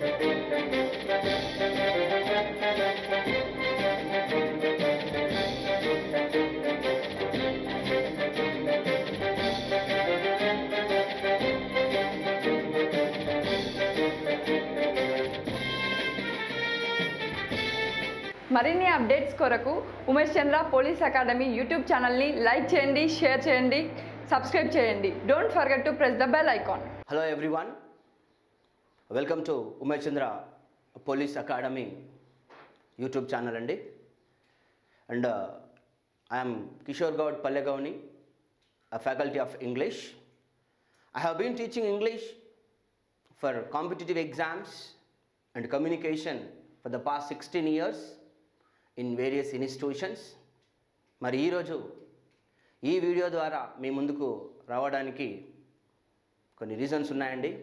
మరిన్ని అప్డేట్స్ కొరకు Umesh Chandra police academy YouTube ఛానల్ని లైక్ చేయండి షేర్ చేయండి సబ్స్క్రైబ్ చేయండి don't forget to press the bell icon hello everyone welcome to Umesh Chandra police academy YouTube channel అండి and I'm Kishore Goud Pallegouni faculty of English I have been teaching English for competitive exams and communication for the past sixteen years in various institutions మరి ఈరోజు ఈ video ద్వారా మీ ముందుకు రావడానికి కొన్ని reasons ఉన్నాయండి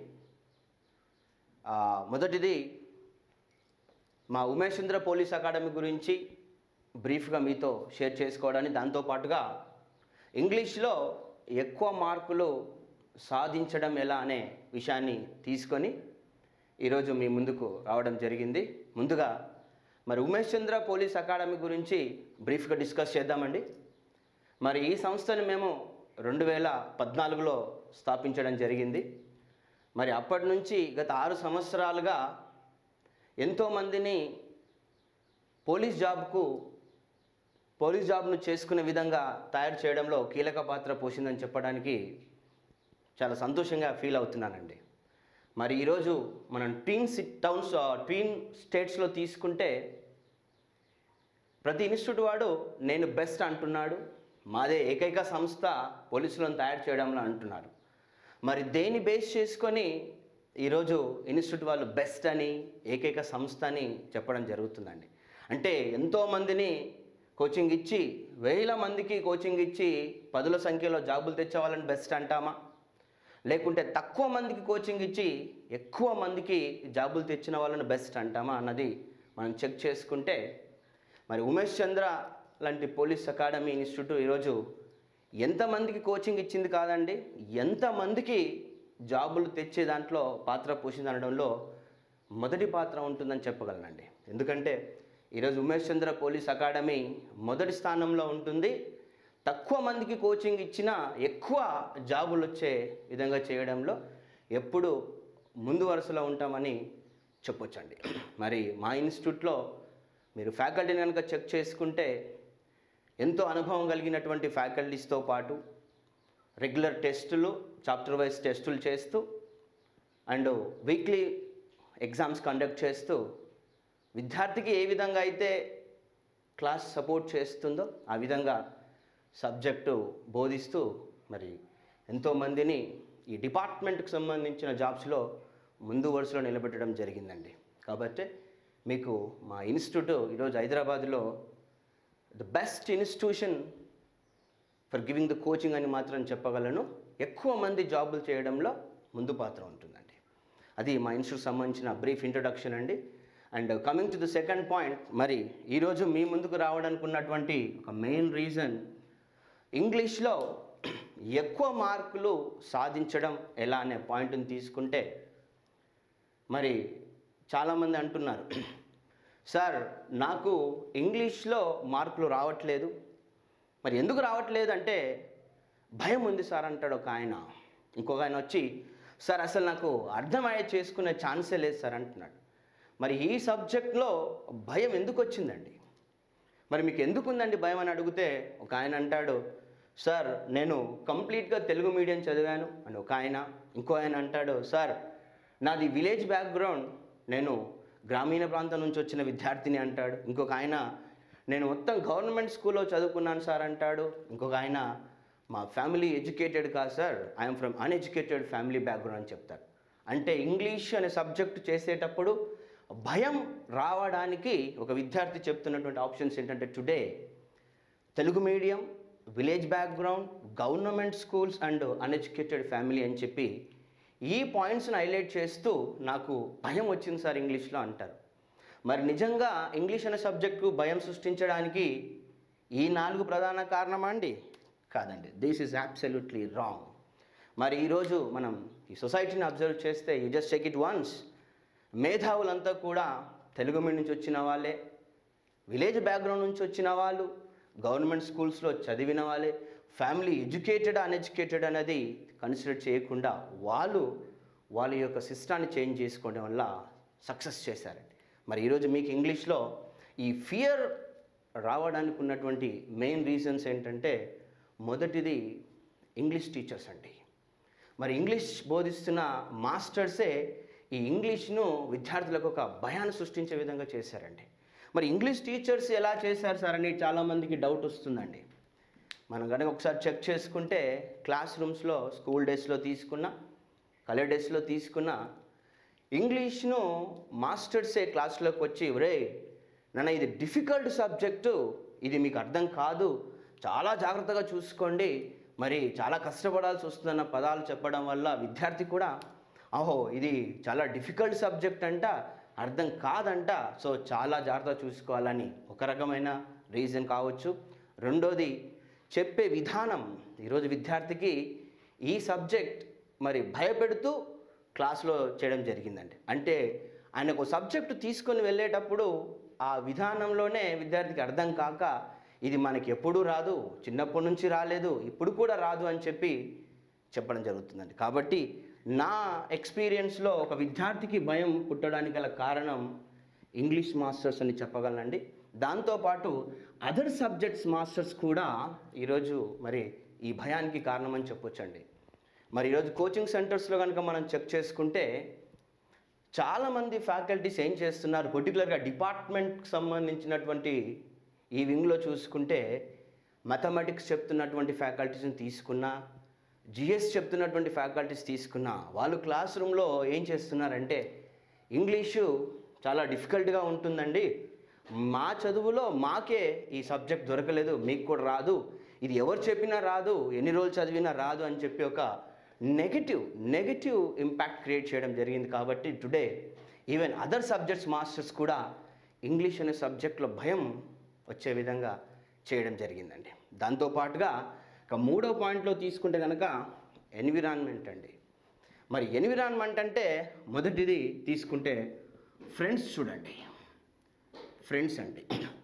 ఆ, మొదటిది మా ఉమేష్ చంద్ర పోలీస్ అకాడమీ గురించి బ్రీఫ్గా మీతో షేర్ చేసుకోవడానికి దాంతోపాటుగా ఇంగ్లీష్లో ఎక్కువ మార్కులు సాధించడం ఎలా అనే విషయాన్ని తీసుకొని ఈరోజు మీ ముందుకు రావడం జరిగింది ముందుగా మరి ఉమేష్ చంద్ర పోలీస్ అకాడమీ గురించి బ్రీఫ్గా డిస్కస్ చేద్దామండి మరి ఈ సంస్థను మేము రెండు వేల పద్నాలుగులో స్థాపించడం జరిగింది మరి అప్పటి నుంచి గత ఆరు సంవత్సరాలుగా ఎంతోమందిని పోలీస్ జాబ్కు పోలీస్ జాబ్ను చేసుకునే విధంగా తయారు చేయడంలో కీలక పాత్ర పోసిందని చెప్పడానికి చాలా సంతోషంగా ఫీల్ అవుతున్నానండి మరి ఈరోజు మనం ట్విన్ సిట్ టౌన్స్ ట్విన్ స్టేట్స్లో తీసుకుంటే ప్రతి ఇన్స్టిట్యూట్ వాడు నేను బెస్ట్ అంటున్నాడు మాదే ఏకైక సంస్థ పోలీసులను తయారు చేయడంలో అంటున్నారు మరి దేని బేస్ చేసుకొని ఈరోజు ఇన్స్టిట్యూట్ వాళ్ళు బెస్ట్ అని ఏకైక సంస్థ అని చెప్పడం జరుగుతుందండి అంటే ఎంతోమందిని కోచింగ్ ఇచ్చి వేల మందికి కోచింగ్ ఇచ్చి పదుల సంఖ్యలో జాబులు తెచ్చే వాళ్ళని బెస్ట్ అంటామా లేకుంటే తక్కువ మందికి కోచింగ్ ఇచ్చి ఎక్కువ మందికి జాబులు తెచ్చిన వాళ్ళని బెస్ట్ అంటామా అన్నది మనం చెక్ చేసుకుంటే మరి ఉమేష్ చంద్ర లాంటి పోలీస్ అకాడమీ ఇన్స్టిట్యూట్ ఈరోజు ఎంతమందికి కోచింగ్ ఇచ్చింది కాదండి ఎంతమందికి జాబులు తెచ్చే దాంట్లో పాత్ర పోసింది అనడంలో మొదటి పాత్ర ఉంటుందని చెప్పగలనండి ఎందుకంటే ఈరోజు ఉమేష్ చంద్ర పోలీస్ అకాడమీ మొదటి స్థానంలో ఉంటుంది తక్కువ మందికి కోచింగ్ ఇచ్చినా ఎక్కువ జాబులు వచ్చే విధంగా చేయడంలో ఎప్పుడు ముందు వరుసలో ఉంటామని చెప్పొచ్చండి మరి మా ఇన్స్టిట్యూట్లో మీరు ఫ్యాకల్టీని కనుక చెక్ చేసుకుంటే ఎంతో అనుభవం కలిగినటువంటి ఫ్యాకల్టీస్తో పాటు రెగ్యులర్ టెస్టులు చాప్టర్ వైజ్ టెస్టులు చేస్తూ అండ్ వీక్లీ ఎగ్జామ్స్ కండక్ట్ చేస్తూ విద్యార్థికి ఏ విధంగా అయితే క్లాస్ సపోర్ట్ చేస్తుందో ఆ విధంగా సబ్జెక్టు బోధిస్తూ మరి ఎంతోమందిని ఈ డిపార్ట్మెంట్కి సంబంధించిన జాబ్స్లో ముందు వరుసలో నిలబెట్టడం జరిగిందండి కాబట్టి మీకు మా ఇన్స్టిట్యూట్ ఈరోజు హైదరాబాద్లో the best institution for giving the coaching అని మాత్రం చెప్పగలను ఎక్కువ మంది జాబులు చేయడంలో ముందు పాత్ర ఉంటుందండి అది మా ఇన్స్టిట్యూట్ సంబంధించిన బ్రీఫ్ ఇంట్రొడక్షన్ అండి and coming to the second point మరి ఈరోజు మీ ముందుకు రావడానికి ఉన్నటువంటి ఒక మెయిన్ రీజన్ ఇంగ్లీష్లో ఎక్కువ మార్కులు సాధించడం ఎలా అనే పాయింట్ని తీసుకుంటే మరి చాలామంది అంటున్నారు సార్ నాకు ఇంగ్లీష్లో మార్కులు రావట్లేదు మరి ఎందుకు రావట్లేదు అంటే భయం ఉంది సార్ అంటాడు ఒక ఆయన ఇంకొక ఆయన వచ్చి సార్ అసలు నాకు అర్థమయ్యే చేసుకునే ఛాన్సే లేదు సార్ అంటున్నాడు మరి ఈ సబ్జెక్ట్లో భయం ఎందుకు వచ్చిందండి మరి మీకు ఎందుకు ఉందండి భయం అని అడిగితే ఒక ఆయన అంటాడు సార్ నేను కంప్లీట్గా తెలుగు మీడియం చదివాను అని ఒక ఆయన ఇంకో ఆయన అంటాడు సార్ నాది విలేజ్ బ్యాక్గ్రౌండ్ నేను గ్రామీణ ప్రాంతం నుంచి వచ్చిన విద్యార్థిని అంటాడు ఇంకొక ఆయన నేను మొత్తం గవర్నమెంట్ స్కూల్లో చదువుకున్నాను సార్ అంటాడు ఇంకొక ఆయన మా ఫ్యామిలీ ఎడ్యుకేటెడ్ కాదు sir I am from uneducated family background అని చెప్తారు అంటే ఇంగ్లీష్ అనే సబ్జెక్ట్ చేసేటప్పుడు భయం రావడానికి ఒక విద్యార్థి చెప్తున్నటువంటి ఆప్షన్స్ ఏంటంటే today Telugu medium village background government schools and uneducated family అని చెప్పి ఈ పాయింట్స్ని హైలైట్ చేస్తూ నాకు భయం వచ్చింది సార్ ఇంగ్లీష్లో అంటారు మరి నిజంగా ఇంగ్లీష్ అనే సబ్జెక్టు భయం సృష్టించడానికి ఈ నాలుగు ప్రధాన కారణమా అండి కాదండి దిస్ ఈజ్ అబ్సల్యూట్లీ రాంగ్ మరి ఈరోజు మనం ఈ సొసైటీని అబ్జర్వ్ చేస్తే you just check it once మేధావులంతా కూడా తెలుగు మీడియం నుంచి వచ్చిన వాళ్ళే విలేజ్ బ్యాక్గ్రౌండ్ నుంచి వచ్చిన వాళ్ళు గవర్నమెంట్ స్కూల్స్లో చదివిన వాళ్ళే ఫ్యామిలీ ఎడ్యుకేటెడ్ అన్ఎడ్యుకేటెడ్ అనేది కన్సిడర్ చేయకుండా వాళ్ళు వాళ్ళ యొక్క సిస్టాన్ని చేంజ్ చేసుకోవడం వల్ల సక్సెస్ చేశారండి మరి ఈరోజు మీకు ఇంగ్లీష్లో ఈ ఫియర్ రావడానికి ఉన్నటువంటి మెయిన్ రీజన్స్ ఏంటంటే మొదటిది ఇంగ్లీష్ టీచర్స్ అండి మరి ఇంగ్లీష్ బోధిస్తున్న మాస్టర్సే ఈ ఇంగ్లీష్ను విద్యార్థులకు ఒక భయాన్ని సృష్టించే విధంగా చేశారండి మరి ఇంగ్లీష్ టీచర్స్ ఎలా చేశారు సార్ అని చాలామందికి డౌట్ వస్తుందండి మనం కనుక ఒకసారి చెక్ చేసుకుంటే క్లాస్ రూమ్స్లో స్కూల్ డేస్లో తీసుకున్న కలర్ డేస్లో తీసుకున్న ఇంగ్లీష్ను మాస్టర్సే క్లాస్లోకి వచ్చి రే నన్న ఇది డిఫికల్ట్ సబ్జెక్టు ఇది మీకు అర్థం కాదు చాలా జాగ్రత్తగా చూసుకోండి మరి చాలా కష్టపడాల్సి వస్తుందన్న పదాలు చెప్పడం వల్ల విద్యార్థి కూడా అహో ఇది చాలా డిఫికల్ట్ సబ్జెక్ట్ అంట అర్థం కాదంట సో చాలా జాగ్రత్త చూసుకోవాలని ఒక రకమైన రీజన్ కావచ్చు రెండోది చెప్పే విధానం ఈరోజు విద్యార్థికి ఈ సబ్జెక్ట్ మరి భయపెడుతూ క్లాస్లో చేయడం జరిగిందండి అంటే ఆయనకు సబ్జెక్టు తీసుకొని వెళ్ళేటప్పుడు ఆ విధానంలోనే విద్యార్థికి అర్థం కాక ఇది మనకి ఎప్పుడూ రాదు చిన్నప్పటి నుంచి రాలేదు ఇప్పుడు కూడా రాదు అని చెప్పి చెప్పడం జరుగుతుందండి కాబట్టి నా ఎక్స్పీరియన్స్లో ఒక విద్యార్థికి భయం పుట్టడానికి గల కారణం ఇంగ్లీష్ మాస్టర్స్ అని చెప్పగలనండి దాంతోపాటు అదర్ సబ్జెక్ట్స్ మాస్టర్స్ కూడా ఈరోజు మరి ఈ భయానికి కారణమని చెప్పొచ్చండి మరి ఈరోజు కోచింగ్ సెంటర్స్లో కనుక మనం చెక్ చేసుకుంటే చాలామంది ఫ్యాకల్టీస్ ఏం చేస్తున్నారు పర్టికులర్గా డిపార్ట్మెంట్కి సంబంధించినటువంటి ఈ వింగ్లో చూసుకుంటే మ్యాథమెటిక్స్ చెప్తున్నటువంటి ఫ్యాకల్టీస్ని తీసుకున్నా జిఎస్ చెప్తున్నటువంటి ఫ్యాకల్టీస్ తీసుకున్నా వాళ్ళు క్లాస్ రూమ్లో ఏం చేస్తున్నారంటే ఇంగ్లీషు చాలా డిఫికల్ట్గా ఉంటుందండి మా చదువులో మాకే ఈ సబ్జెక్ట్ దొరకలేదు మీకు కూడా రాదు ఇది ఎవరు చెప్పినా రాదు ఎన్ని రోజులు చదివినా రాదు అని చెప్పి ఒక నెగిటివ్ నెగిటివ్ ఇంపాక్ట్ క్రియేట్ చేయడం జరిగింది కాబట్టి today even other subjects masters కూడా ఇంగ్లీష్ అనే సబ్జెక్ట్లో భయం వచ్చే విధంగా చేయడం జరిగిందండి దాంతోపాటుగా ఇక మూడో పాయింట్లో తీసుకుంటే కనుక ఎన్విరాన్మెంట్ అండి మరి ఎన్విరాన్మెంట్ అంటే మొదటిది తీసుకుంటే ఫ్రెండ్స్ చూడండి ఫ్రెండ్స్ అండి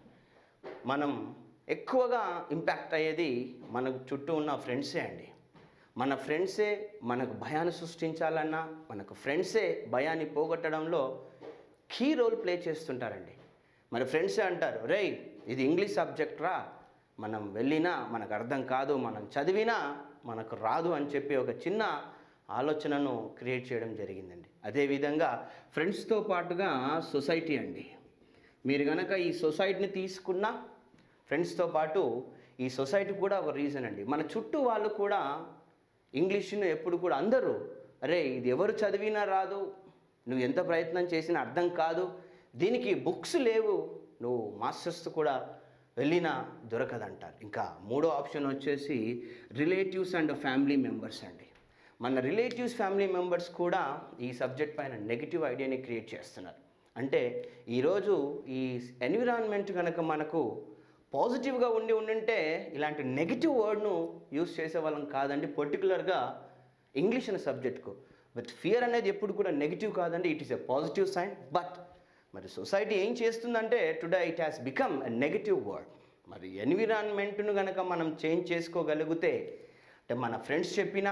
మనం ఎక్కువగా ఇంపాక్ట్ అయ్యేది మనకు చుట్టూ ఉన్న ఫ్రెండ్సే అండి మన ఫ్రెండ్సే మనకు భయాన్ని సృష్టించాలన్నా మనకు ఫ్రెండ్సే భయాన్ని పోగొట్టడంలో కీ రోల్ ప్లే చేస్తుంటారండి మరి ఫ్రెండ్సే అంటారు రేయ్ ఇది ఇంగ్లీష్ సబ్జెక్ట్ రా మనం వెళ్ళినా మనకు అర్థం కాదు మనం చదివినా మనకు రాదు అని చెప్పి ఒక చిన్న ఆలోచనను క్రియేట్ చేయడం జరిగిందండి అదేవిధంగా ఫ్రెండ్స్తో పాటుగా సొసైటీ అండి మీరు కనుక ఈ సొసైటీని తీసుకున్నా ఫ్రెండ్స్తో పాటు ఈ సొసైటీ కూడా ఒక రీజన్ అండి మన చుట్టూ వాళ్ళు కూడా ఇంగ్లీష్ను ఎప్పుడు కూడా అందరూ అరే ఇది ఎవరు చదివినా రాదు నువ్వు ఎంత ప్రయత్నం చేసినా అర్థం కాదు దీనికి బుక్స్ లేవు నువ్వు మాస్టర్స్ కూడా వెళ్ళినా దొరకదంటారు ఇంకా మూడో ఆప్షన్ వచ్చేసి రిలేటివ్స్ అండ్ ఫ్యామిలీ మెంబర్స్ అండి మన రిలేటివ్స్ ఫ్యామిలీ మెంబర్స్ కూడా ఈ సబ్జెక్ట్ పైన నెగిటివ్ ఐడియాని క్రియేట్ చేస్తున్నారు అంటే ఈరోజు ఈ ఎన్విరాన్మెంట్ కనుక మనకు పాజిటివ్గా ఉండి ఉండింటే ఇలాంటి నెగిటివ్ వర్డ్ను యూస్ చేసే వాళ్ళం కాదండి పర్టికులర్గా ఇంగ్లీష్ అనే సబ్జెక్ట్కు బట్ ఫియర్ అనేది ఎప్పుడు కూడా నెగిటివ్ కాదండి it is a positive sign but మరి సొసైటీ ఏం చేస్తుందంటే today it has become a negative word మరి ఎన్విరాన్మెంట్ను కనుక మనం చేంజ్ చేసుకోగలిగితే అంటే మన ఫ్రెండ్స్ చెప్పినా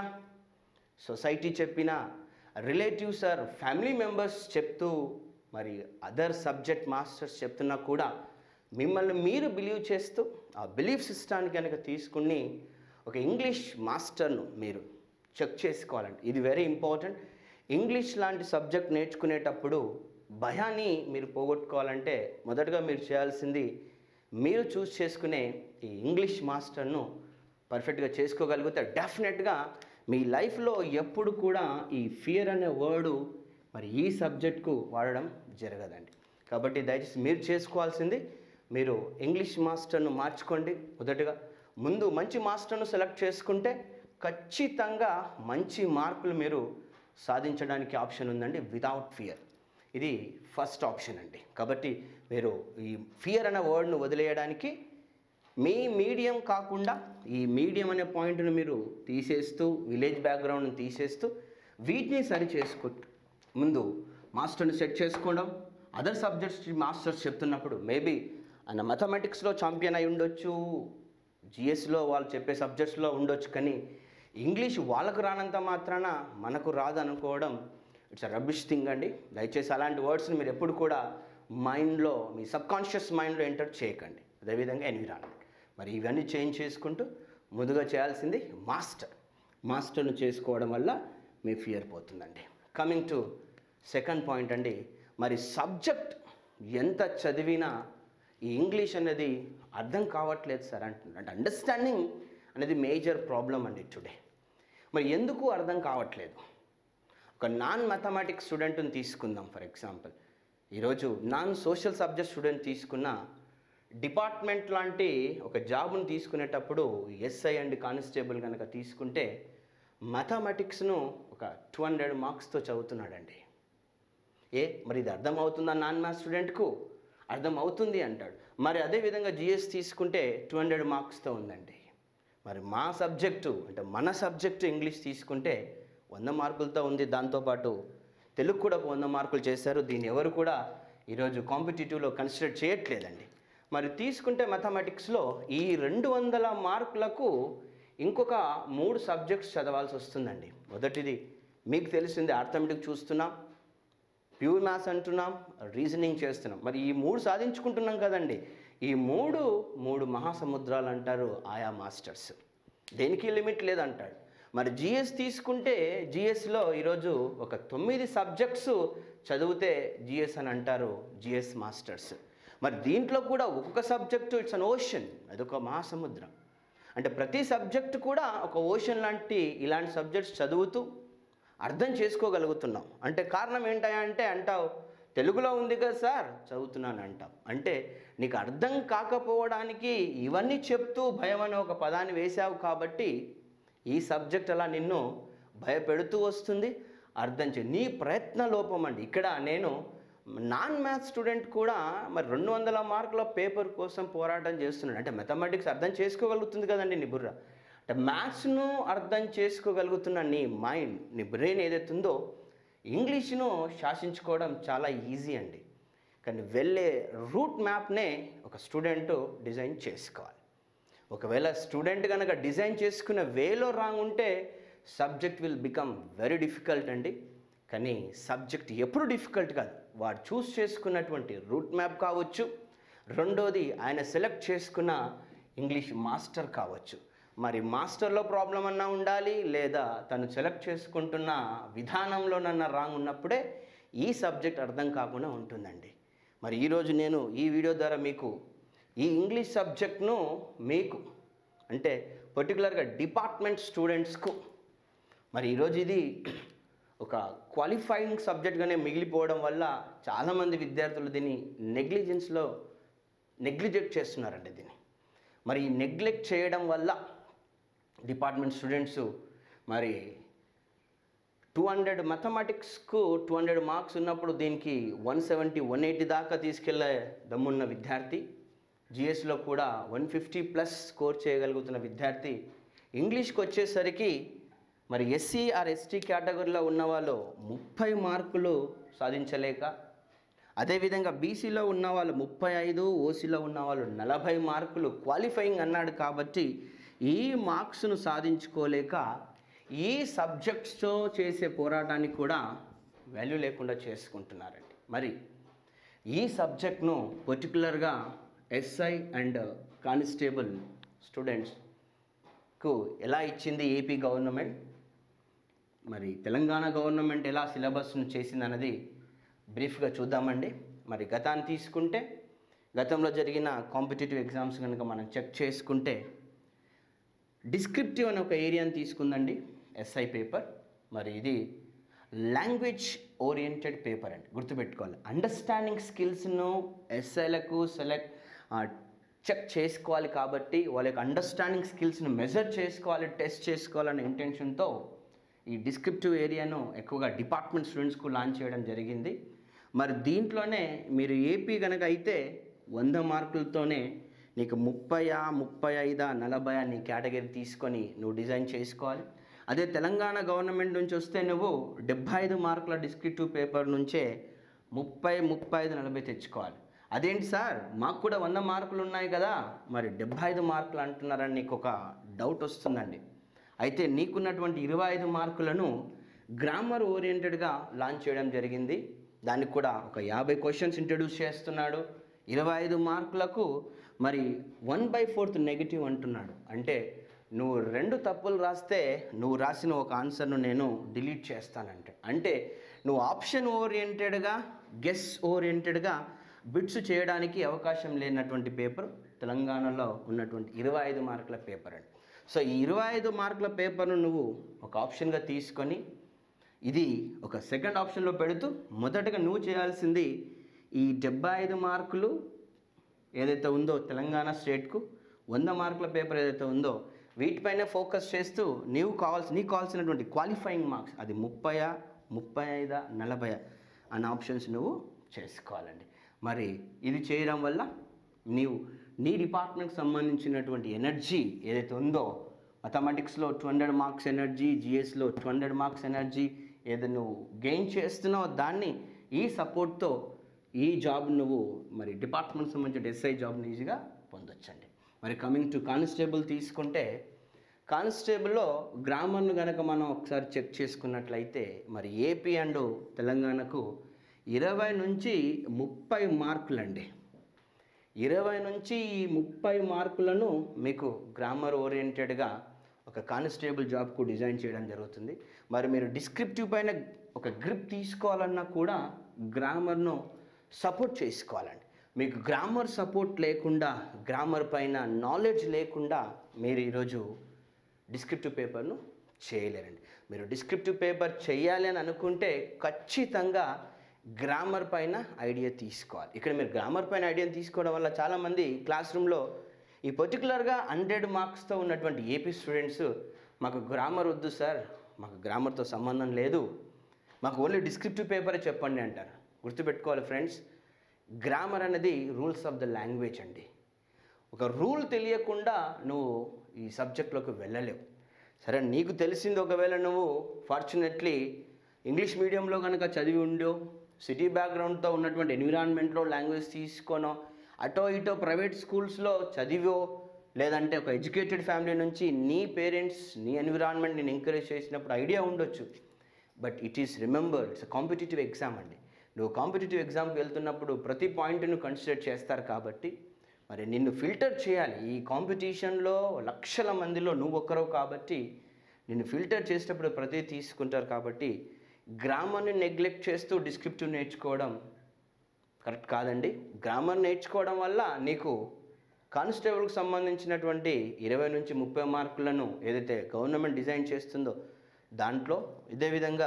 సొసైటీ చెప్పినా రిలేటివ్స్ ఆర్ ఫ్యామిలీ మెంబర్స్ చెప్తూ మరి అదర్ సబ్జెక్ట్ మాస్టర్స్ చెప్తున్నా కూడా మిమ్మల్ని మీరు బిలీవ్ చేస్తూ ఆ బిలీఫ్ సిస్టాన్ని కనుక తీసుకుని ఒక ఇంగ్లీష్ మాస్టర్ను మీరు చెక్ చేసుకోవాలండి ఇది వెరీ ఇంపార్టెంట్ ఇంగ్లీష్ లాంటి సబ్జెక్ట్ నేర్చుకునేటప్పుడు భయాన్ని మీరు పోగొట్టుకోవాలంటే మొదటగా మీరు చేయాల్సింది మీరు చూస్ చేసుకునే ఈ ఇంగ్లీష్ మాస్టర్ను పర్ఫెక్ట్గా చేసుకోగలిగితే డెఫినెట్గా మీ లైఫ్లో ఎప్పుడు కూడా ఈ ఫియర్ అనే వర్డు మరి ఈ సబ్జెక్ట్కు వాడడం జరగదండి కాబట్టి దయచేసి మీరు చేసుకోవాల్సింది మీరు ఇంగ్లీష్ మాస్టర్ను మార్చుకోండి మొదటగా ముందు మంచి మాస్టర్ను సెలెక్ట్ చేసుకుంటే ఖచ్చితంగా మంచి మార్కులు మీరు సాధించడానికి ఆప్షన్ ఉందండి వితౌట్ ఫియర్ ఇది ఫస్ట్ ఆప్షన్ అండి కాబట్టి మీరు ఈ ఫియర్ అనే వర్డ్ను వదిలేయడానికి మీ మీడియం కాకుండా ఈ మీడియం అనే పాయింట్ను మీరు తీసేస్తూ విలేజ్ బ్యాక్గ్రౌండ్ని తీసేస్తూ వీటిని సరి చేసుకుంటూ ముందు మాస్టర్ని సెట్ చేసుకోవడం అదర్ సబ్జెక్ట్స్ మాస్టర్స్ చెప్తున్నప్పుడు మేబీ ఆయన మ్యాథమెటిక్స్లో ఛాంపియన్ అయి ఉండొచ్చు జిఎస్లో వాళ్ళు చెప్పే సబ్జెక్ట్స్లో ఉండొచ్చు కానీ ఇంగ్లీష్ వాళ్ళకు రానంత మాత్రాన మనకు రాదు అనుకోవడం ఇట్స్ రబ్బిష్ థింగ్ అండి దయచేసి అలాంటి వర్డ్స్ని మీరు ఎప్పుడు కూడా మైండ్లో మీ సబ్కాన్షియస్ మైండ్లో ఎంటర్ చేయకండి అదేవిధంగా ఎన్విరాన్మెంట్ మరి ఇవన్నీ చేంజ్ చేసుకుంటూ ముందుగా చేయాల్సింది మాస్టర్ మాస్టర్ను చేసుకోవడం వల్ల మీ ఫియర్ పోతుందండి కమింగ్ టు సెకండ్ పాయింట్ అండి మరి సబ్జెక్ట్ ఎంత చదివినా ఈ ఇంగ్లీష్ అనేది అర్థం కావట్లేదు సార్ అంటున్నారు అంటే అండర్స్టాండింగ్ అనేది మేజర్ ప్రాబ్లం అండి టుడే మరి ఎందుకు అర్థం కావట్లేదు ఒక నాన్ మ్యాథమెటిక్స్ స్టూడెంట్ని తీసుకుందాం ఫర్ ఎగ్జాంపుల్ ఈరోజు నాన్ సోషల్ సబ్జెక్ట్ స్టూడెంట్ తీసుకున్న డిపార్ట్మెంట్ లాంటి ఒక జాబ్ను తీసుకునేటప్పుడు ఎస్ఐ అండ్ కానిస్టేబుల్ కనుక తీసుకుంటే మ్యాథమెటిక్స్ను ఒక టూ హండ్రెడ్ మార్క్స్తో చదువుతున్నాడండి ఏ మరి ఇది అర్థం అవుతుందా నాన్ మ్యాథ్స్ స్టూడెంట్కు అర్థం అవుతుంది అంటాడు మరి అదేవిధంగా జిఎస్ తీసుకుంటే టూ హండ్రెడ్ మార్క్స్తో ఉందండి మరి మా సబ్జెక్టు అంటే మన సబ్జెక్టు ఇంగ్లీష్ తీసుకుంటే వంద మార్కులతో ఉంది దాంతోపాటు తెలుగు కూడా ఒక వంద మార్కులు చేశారు దీన్ని ఎవరు కూడా ఈరోజు కాంపిటేటివ్లో కన్సిడర్ చేయట్లేదండి మరి తీసుకుంటే మ్యాథమెటిక్స్లో ఈ రెండు వందల మార్కులకు ఇంకొక మూడు సబ్జెక్ట్స్ చదవాల్సి వస్తుందండి మొదటిది మీకు తెలిసింది ఆర్థమెటిక్ చూస్తున్నాం ప్యూర్ మ్యాథ్స్ అంటున్నాం రీజనింగ్ చేస్తున్నాం మరి ఈ మూడు సాధించుకుంటున్నాం కదండి ఈ మూడు మూడు మహాసముద్రాలు అంటారు ఆయా మాస్టర్స్ దేనికి లిమిట్ లేదంటాడు మరి జిఎస్ తీసుకుంటే జిఎస్లో ఈరోజు ఒక తొమ్మిది సబ్జెక్ట్స్ చదివితే జిఎస్ అని అంటారు జిఎస్ మాస్టర్స్ మరి దీంట్లో కూడా ఒక్కొక్క సబ్జెక్టు ఇట్స్ అన్ ఓషన్ అదొక మహాసముద్రం అంటే ప్రతి సబ్జెక్టు కూడా ఒక ఓషన్ లాంటి ఇలాంటి సబ్జెక్ట్స్ చదువుతూ అర్థం చేసుకోగలుగుతున్నాం అంటే కారణం ఏంటయా అంటే అంటావు తెలుగులో ఉంది కదా సార్ చదువుతున్నాను అంటాం అంటే నీకు అర్థం కాకపోవడానికి ఇవన్నీ చెప్తూ భయం అనే ఒక పదాన్ని వేశావు కాబట్టి ఈ సబ్జెక్ట్ అలా నిన్ను భయపెడుతూ వస్తుంది అర్థం చే నీ ప్రయత్న లోపం అండి ఇక్కడ నేను నాన్ మ్యాథ్స్ స్టూడెంట్ కూడా మరి రెండు వందల మార్కుల పేపర్ కోసం పోరాటం చేస్తున్నాడు అంటే మెథమెటిక్స్ అర్థం చేసుకోగలుగుతుంది కదండి నీ బుర్ర అంటే మ్యాథ్స్ను అర్థం చేసుకోగలుగుతున్న నీ మైండ్ నీ బ్రెయిన్ ఏదైతుందో ఇంగ్లీష్ను శాసించుకోవడం చాలా ఈజీ అండి కానీ వెళ్ళే రూట్ మ్యాప్నే ఒక స్టూడెంట్ డిజైన్ చేసుకోవాలి ఒకవేళ స్టూడెంట్ కనుక డిజైన్ చేసుకున్న వేలో రాంగ్ ఉంటే subject will become very difficult అండి కానీ సబ్జెక్ట్ ఎప్పుడు డిఫికల్ట్ కాదు వాడు చూస్ చేసుకున్నటువంటి రూట్ మ్యాప్ కావచ్చు రెండోది ఆయన సెలెక్ట్ చేసుకున్న ఇంగ్లీష్ మాస్టర్ కావచ్చు మరి మాస్టర్లో ప్రాబ్లం అన్నా ఉండాలి లేదా తను సెలెక్ట్ చేసుకుంటున్న విధానంలోనన్నా రాంగ్ ఉన్నప్పుడే ఈ సబ్జెక్ట్ అర్థం కాకుండా ఉంటుందండి మరి ఈరోజు నేను ఈ వీడియో ద్వారా మీకు ఈ ఇంగ్లీష్ సబ్జెక్ట్ను మీకు అంటే పర్టికులర్గా డిపార్ట్మెంట్ స్టూడెంట్స్కు మరి ఈరోజు ఇది ఒక క్వాలిఫైయింగ్ సబ్జెక్ట్గానే మిగిలిపోవడం వల్ల చాలామంది విద్యార్థులు దీన్ని నెగ్లిజెన్స్లో నెగ్లిజెక్ట్ చేస్తున్నారండి దీన్ని మరి ఈ నెగ్లెక్ట్ చేయడం వల్ల డిపార్ట్మెంట్ స్టూడెంట్స్ మరి టూ హండ్రెడ్ మ్యాథమెటిక్స్కు టూ హండ్రెడ్ మార్క్స్ ఉన్నప్పుడు దీనికి వన్ సెవెంటీ వన్ ఎయిటీ దాకా తీసుకెళ్లే దమ్మున్న విద్యార్థి జిఎస్లో కూడా వన్ ఫిఫ్టీ ప్లస్ స్కోర్ చేయగలుగుతున్న విద్యార్థి ఇంగ్లీష్కి వచ్చేసరికి మరి ఎస్సీ ఆర్ ఎస్టీ కేటగిరీలో ఉన్న వాళ్ళు ముప్పై మార్కులు సాధించలేక అదేవిధంగా బీసీలో ఉన్న వాళ్ళు ముప్పై ఐదు ఓసీలో ఉన్న వాళ్ళు నలభై మార్కులు క్వాలిఫైయింగ్ అన్నాడు కాబట్టి ఈ మార్క్స్ను సాధించుకోలేక ఈ సబ్జెక్ట్స్తో చేసే పోరాటానికి కూడా వాల్యూ లేకుండా చేసుకుంటున్నారండి మరి ఈ సబ్జెక్ట్ను పర్టికులర్గా ఎస్ఐ అండ్ కానిస్టేబుల్ స్టూడెంట్స్కు ఎలా ఇచ్చింది ఏపీ గవర్నమెంట్ మరి తెలంగాణ గవర్నమెంట్ ఎలా సిలబస్ను చేసిందన్నది బ్రీఫ్గా చూద్దామండి మరి గతాన్ని తీసుకుంటే గతంలో జరిగిన కాంపిటేటివ్ ఎగ్జామ్స్ కనుక మనం చెక్ చేసుకుంటే డిస్క్రిప్టివ్ అనే ఒక ఏరియాని తీసుకుందండి ఎస్ఐ పేపర్ మరి ఇది లాంగ్వేజ్ ఓరియంటెడ్ పేపర్ అండి గుర్తుపెట్టుకోవాలి అండర్స్టాండింగ్ స్కిల్స్ను ఎస్ఐలకు సెలెక్ట్ చెక్ చేసుకోవాలి కాబట్టి వాళ్ళ యొక్క అండర్స్టాండింగ్ స్కిల్స్ను మెజర్ చేసుకోవాలి టెస్ట్ చేసుకోవాలనే ఇంటెన్షన్తో ఈ డిస్క్రిప్టివ్ ఏరియాను ఎక్కువగా డిపార్ట్మెంట్ స్టూడెంట్స్కు లాంచ్ చేయడం జరిగింది మరి దీంట్లోనే మీరు ఏపీ కనుక అయితే వంద మార్కులతోనే నీకు ముప్పయా ముప్పై ఐదా నలభై నీ కేటగిరీ తీసుకొని నువ్వు డిజైన్ చేసుకోవాలి అదే తెలంగాణ గవర్నమెంట్ నుంచి వస్తే నువ్వు డెబ్బై ఐదు మార్కుల డిస్క్రిప్టివ్ పేపర్ నుంచే ముప్పై ముప్పై ఐదు నలభై తెచ్చుకోవాలి అదేంటి సార్ మాకు కూడా వంద మార్కులు ఉన్నాయి కదా మరి డెబ్బై ఐదు మార్కులు అంటున్నారని నీకు ఒక డౌట్ వస్తుందండి అయితే నీకున్నటువంటి ఇరవై ఐదు మార్కులను గ్రామర్ ఓరియంటెడ్గా లాంచ్ చేయడం జరిగింది దానికి కూడా ఒక యాభై క్వశ్చన్స్ ఇంట్రడ్యూస్ చేస్తున్నాడు ఇరవై ఐదు మార్కులకు మరి వన్ బై ఫోర్త్ నెగిటివ్ అంటున్నాడు అంటే నువ్వు రెండు తప్పులు రాస్తే నువ్వు రాసిన ఒక ఆన్సర్ను నేను డిలీట్ చేస్తానంటే అంటే నువ్వు ఆప్షన్ ఓరియంటెడ్గా గెస్ ఓరియంటెడ్గా బిట్స్ చేయడానికి అవకాశం లేనటువంటి పేపర్ తెలంగాణలో ఉన్నటువంటి ఇరవై ఐదు మార్కుల పేపర్ అండి సో ఈ ఇరవై ఐదు మార్కుల పేపర్ను నువ్వు ఒక ఆప్షన్గా తీసుకొని ఇది ఒక సెకండ్ ఆప్షన్లో పెడుతూ మొదటగా నువ్వు చేయాల్సింది ఈ డెబ్బై ఐదు మార్కులు ఏదైతే ఉందో తెలంగాణ స్టేట్కు వంద మార్కుల పేపర్ ఏదైతే ఉందో వీటిపైన ఫోకస్ చేస్తూ నీవు కావాల్సి నీకు కావాల్సినటువంటి క్వాలిఫైయింగ్ మార్క్స్ అది ముప్పయా ముప్పై ఐదా నలభై అన్న ఆప్షన్స్ నువ్వు చేసుకోవాలండి మరి ఇది చేయడం వల్ల నీవు నీ డిపార్ట్మెంట్కి సంబంధించినటువంటి ఎనర్జీ ఏదైతే ఉందో మథమెటిక్స్లో టూ హండ్రెడ్ మార్క్స్ ఎనర్జీ జిఎస్లో టూ హండ్రెడ్ మార్క్స్ ఎనర్జీ ఏదో నువ్వు గెయిన్ చేస్తున్నావో దాన్ని ఈ సపోర్ట్తో ఈ జాబ్ నువ్వు మరి డిపార్ట్మెంట్ సంబంధించిన ఎస్ఐ జాబ్ని ఈజీగా పొందొచ్చండి మరి కమింగ్ టు కానిస్టేబుల్ తీసుకుంటే కానిస్టేబుల్లో గ్రామర్ను కనుక మనం ఒకసారి చెక్ చేసుకున్నట్లయితే మరి ఏపీ అండ్ తెలంగాణకు ఇరవై నుంచి ముప్పై మార్కులండి ఇరవై నుంచి ఈ ముప్పై మార్కులను మీకు గ్రామర్ ఓరియంటెడ్గా ఒక కానిస్టేబుల్ జాబ్కు డిజైన్ చేయడం జరుగుతుంది మరి మీరు డిస్క్రిప్టివ్ పైన ఒక గ్రిప్ తీసుకోవాలన్నా కూడా గ్రామర్ను సపోర్ట్ చేసుకోవాలండి మీకు గ్రామర్ సపోర్ట్ లేకుండా గ్రామర్ పైన నాలెడ్జ్ లేకుండా మీరు ఈరోజు డిస్క్రిప్టివ్ పేపర్ను చేయలేరండి మీరు డిస్క్రిప్టివ్ పేపర్ చేయాలి అని అనుకుంటే ఖచ్చితంగా గ్రామర్ పైన ఐడియా తీసుకోవాలి ఇక్కడ మీరు గ్రామర్ పైన ఐడియా తీసుకోవడం వల్ల చాలామంది క్లాస్ రూమ్లో ఈ పర్టికులర్గా హండ్రెడ్ మార్క్స్తో ఉన్నటువంటి ఏపీ స్టూడెంట్స్ మాకు గ్రామర్ వద్దు సార్ మాకు గ్రామర్తో సంబంధం లేదు మాకు ఓన్లీ డిస్క్రిప్టివ్ పేపరే చెప్పండి అంటారు గుర్తుపెట్టుకోవాలి ఫ్రెండ్స్ గ్రామర్ అనేది రూల్స్ ఆఫ్ ద లాంగ్వేజ్ అండి ఒక రూల్ తెలియకుండా నువ్వు ఈ సబ్జెక్ట్లోకి వెళ్ళలేవు సరే నీకు తెలిసింది ఒకవేళ నువ్వు ఫార్చునేట్లీ ఇంగ్లీష్ మీడియంలో కనుక చదివి ఉండో సిటీ బ్యాక్గ్రౌండ్తో ఉన్నటువంటి ఎన్విరాన్మెంట్లో లాంగ్వేజ్ తీసుకోనో అటో ఇటో ప్రైవేట్ స్కూల్స్లో చదివో లేదంటే ఒక ఎడ్యుకేటెడ్ ఫ్యామిలీ నుంచి నీ పేరెంట్స్ నీ ఎన్విరాన్మెంట్ నేను ఎంకరేజ్ చేసినప్పుడు ఐడియా ఉండొచ్చు but it is remembered it's competitive exam అండి నువ్వు కాంపిటేటివ్ ఎగ్జామ్కి వెళ్తున్నప్పుడు ప్రతి పాయింట్ను కన్సిడర్ చేస్తారు కాబట్టి మరి నిన్ను ఫిల్టర్ చేయాలి ఈ కాంపిటీషన్లో లక్షల మందిలో నువ్వు ఒక్కరవు కాబట్టి నిన్ను ఫిల్టర్ చేసేటప్పుడు ప్రతి తీసుకుంటారు కాబట్టి గ్రామాన్ని నెగ్లెక్ట్ చేస్తూ డిస్క్రిప్టివ్ నేర్చుకోవడం కరెక్ట్ కాదండి గ్రామర్ నేర్చుకోవడం వల్ల నీకు కానిస్టేబుల్కి సంబంధించినటువంటి ఇరవై నుంచి ముప్పై మార్కులను ఏదైతే గవర్నమెంట్ డిజైన్ చేస్తుందో దాంట్లో ఇదే విధంగా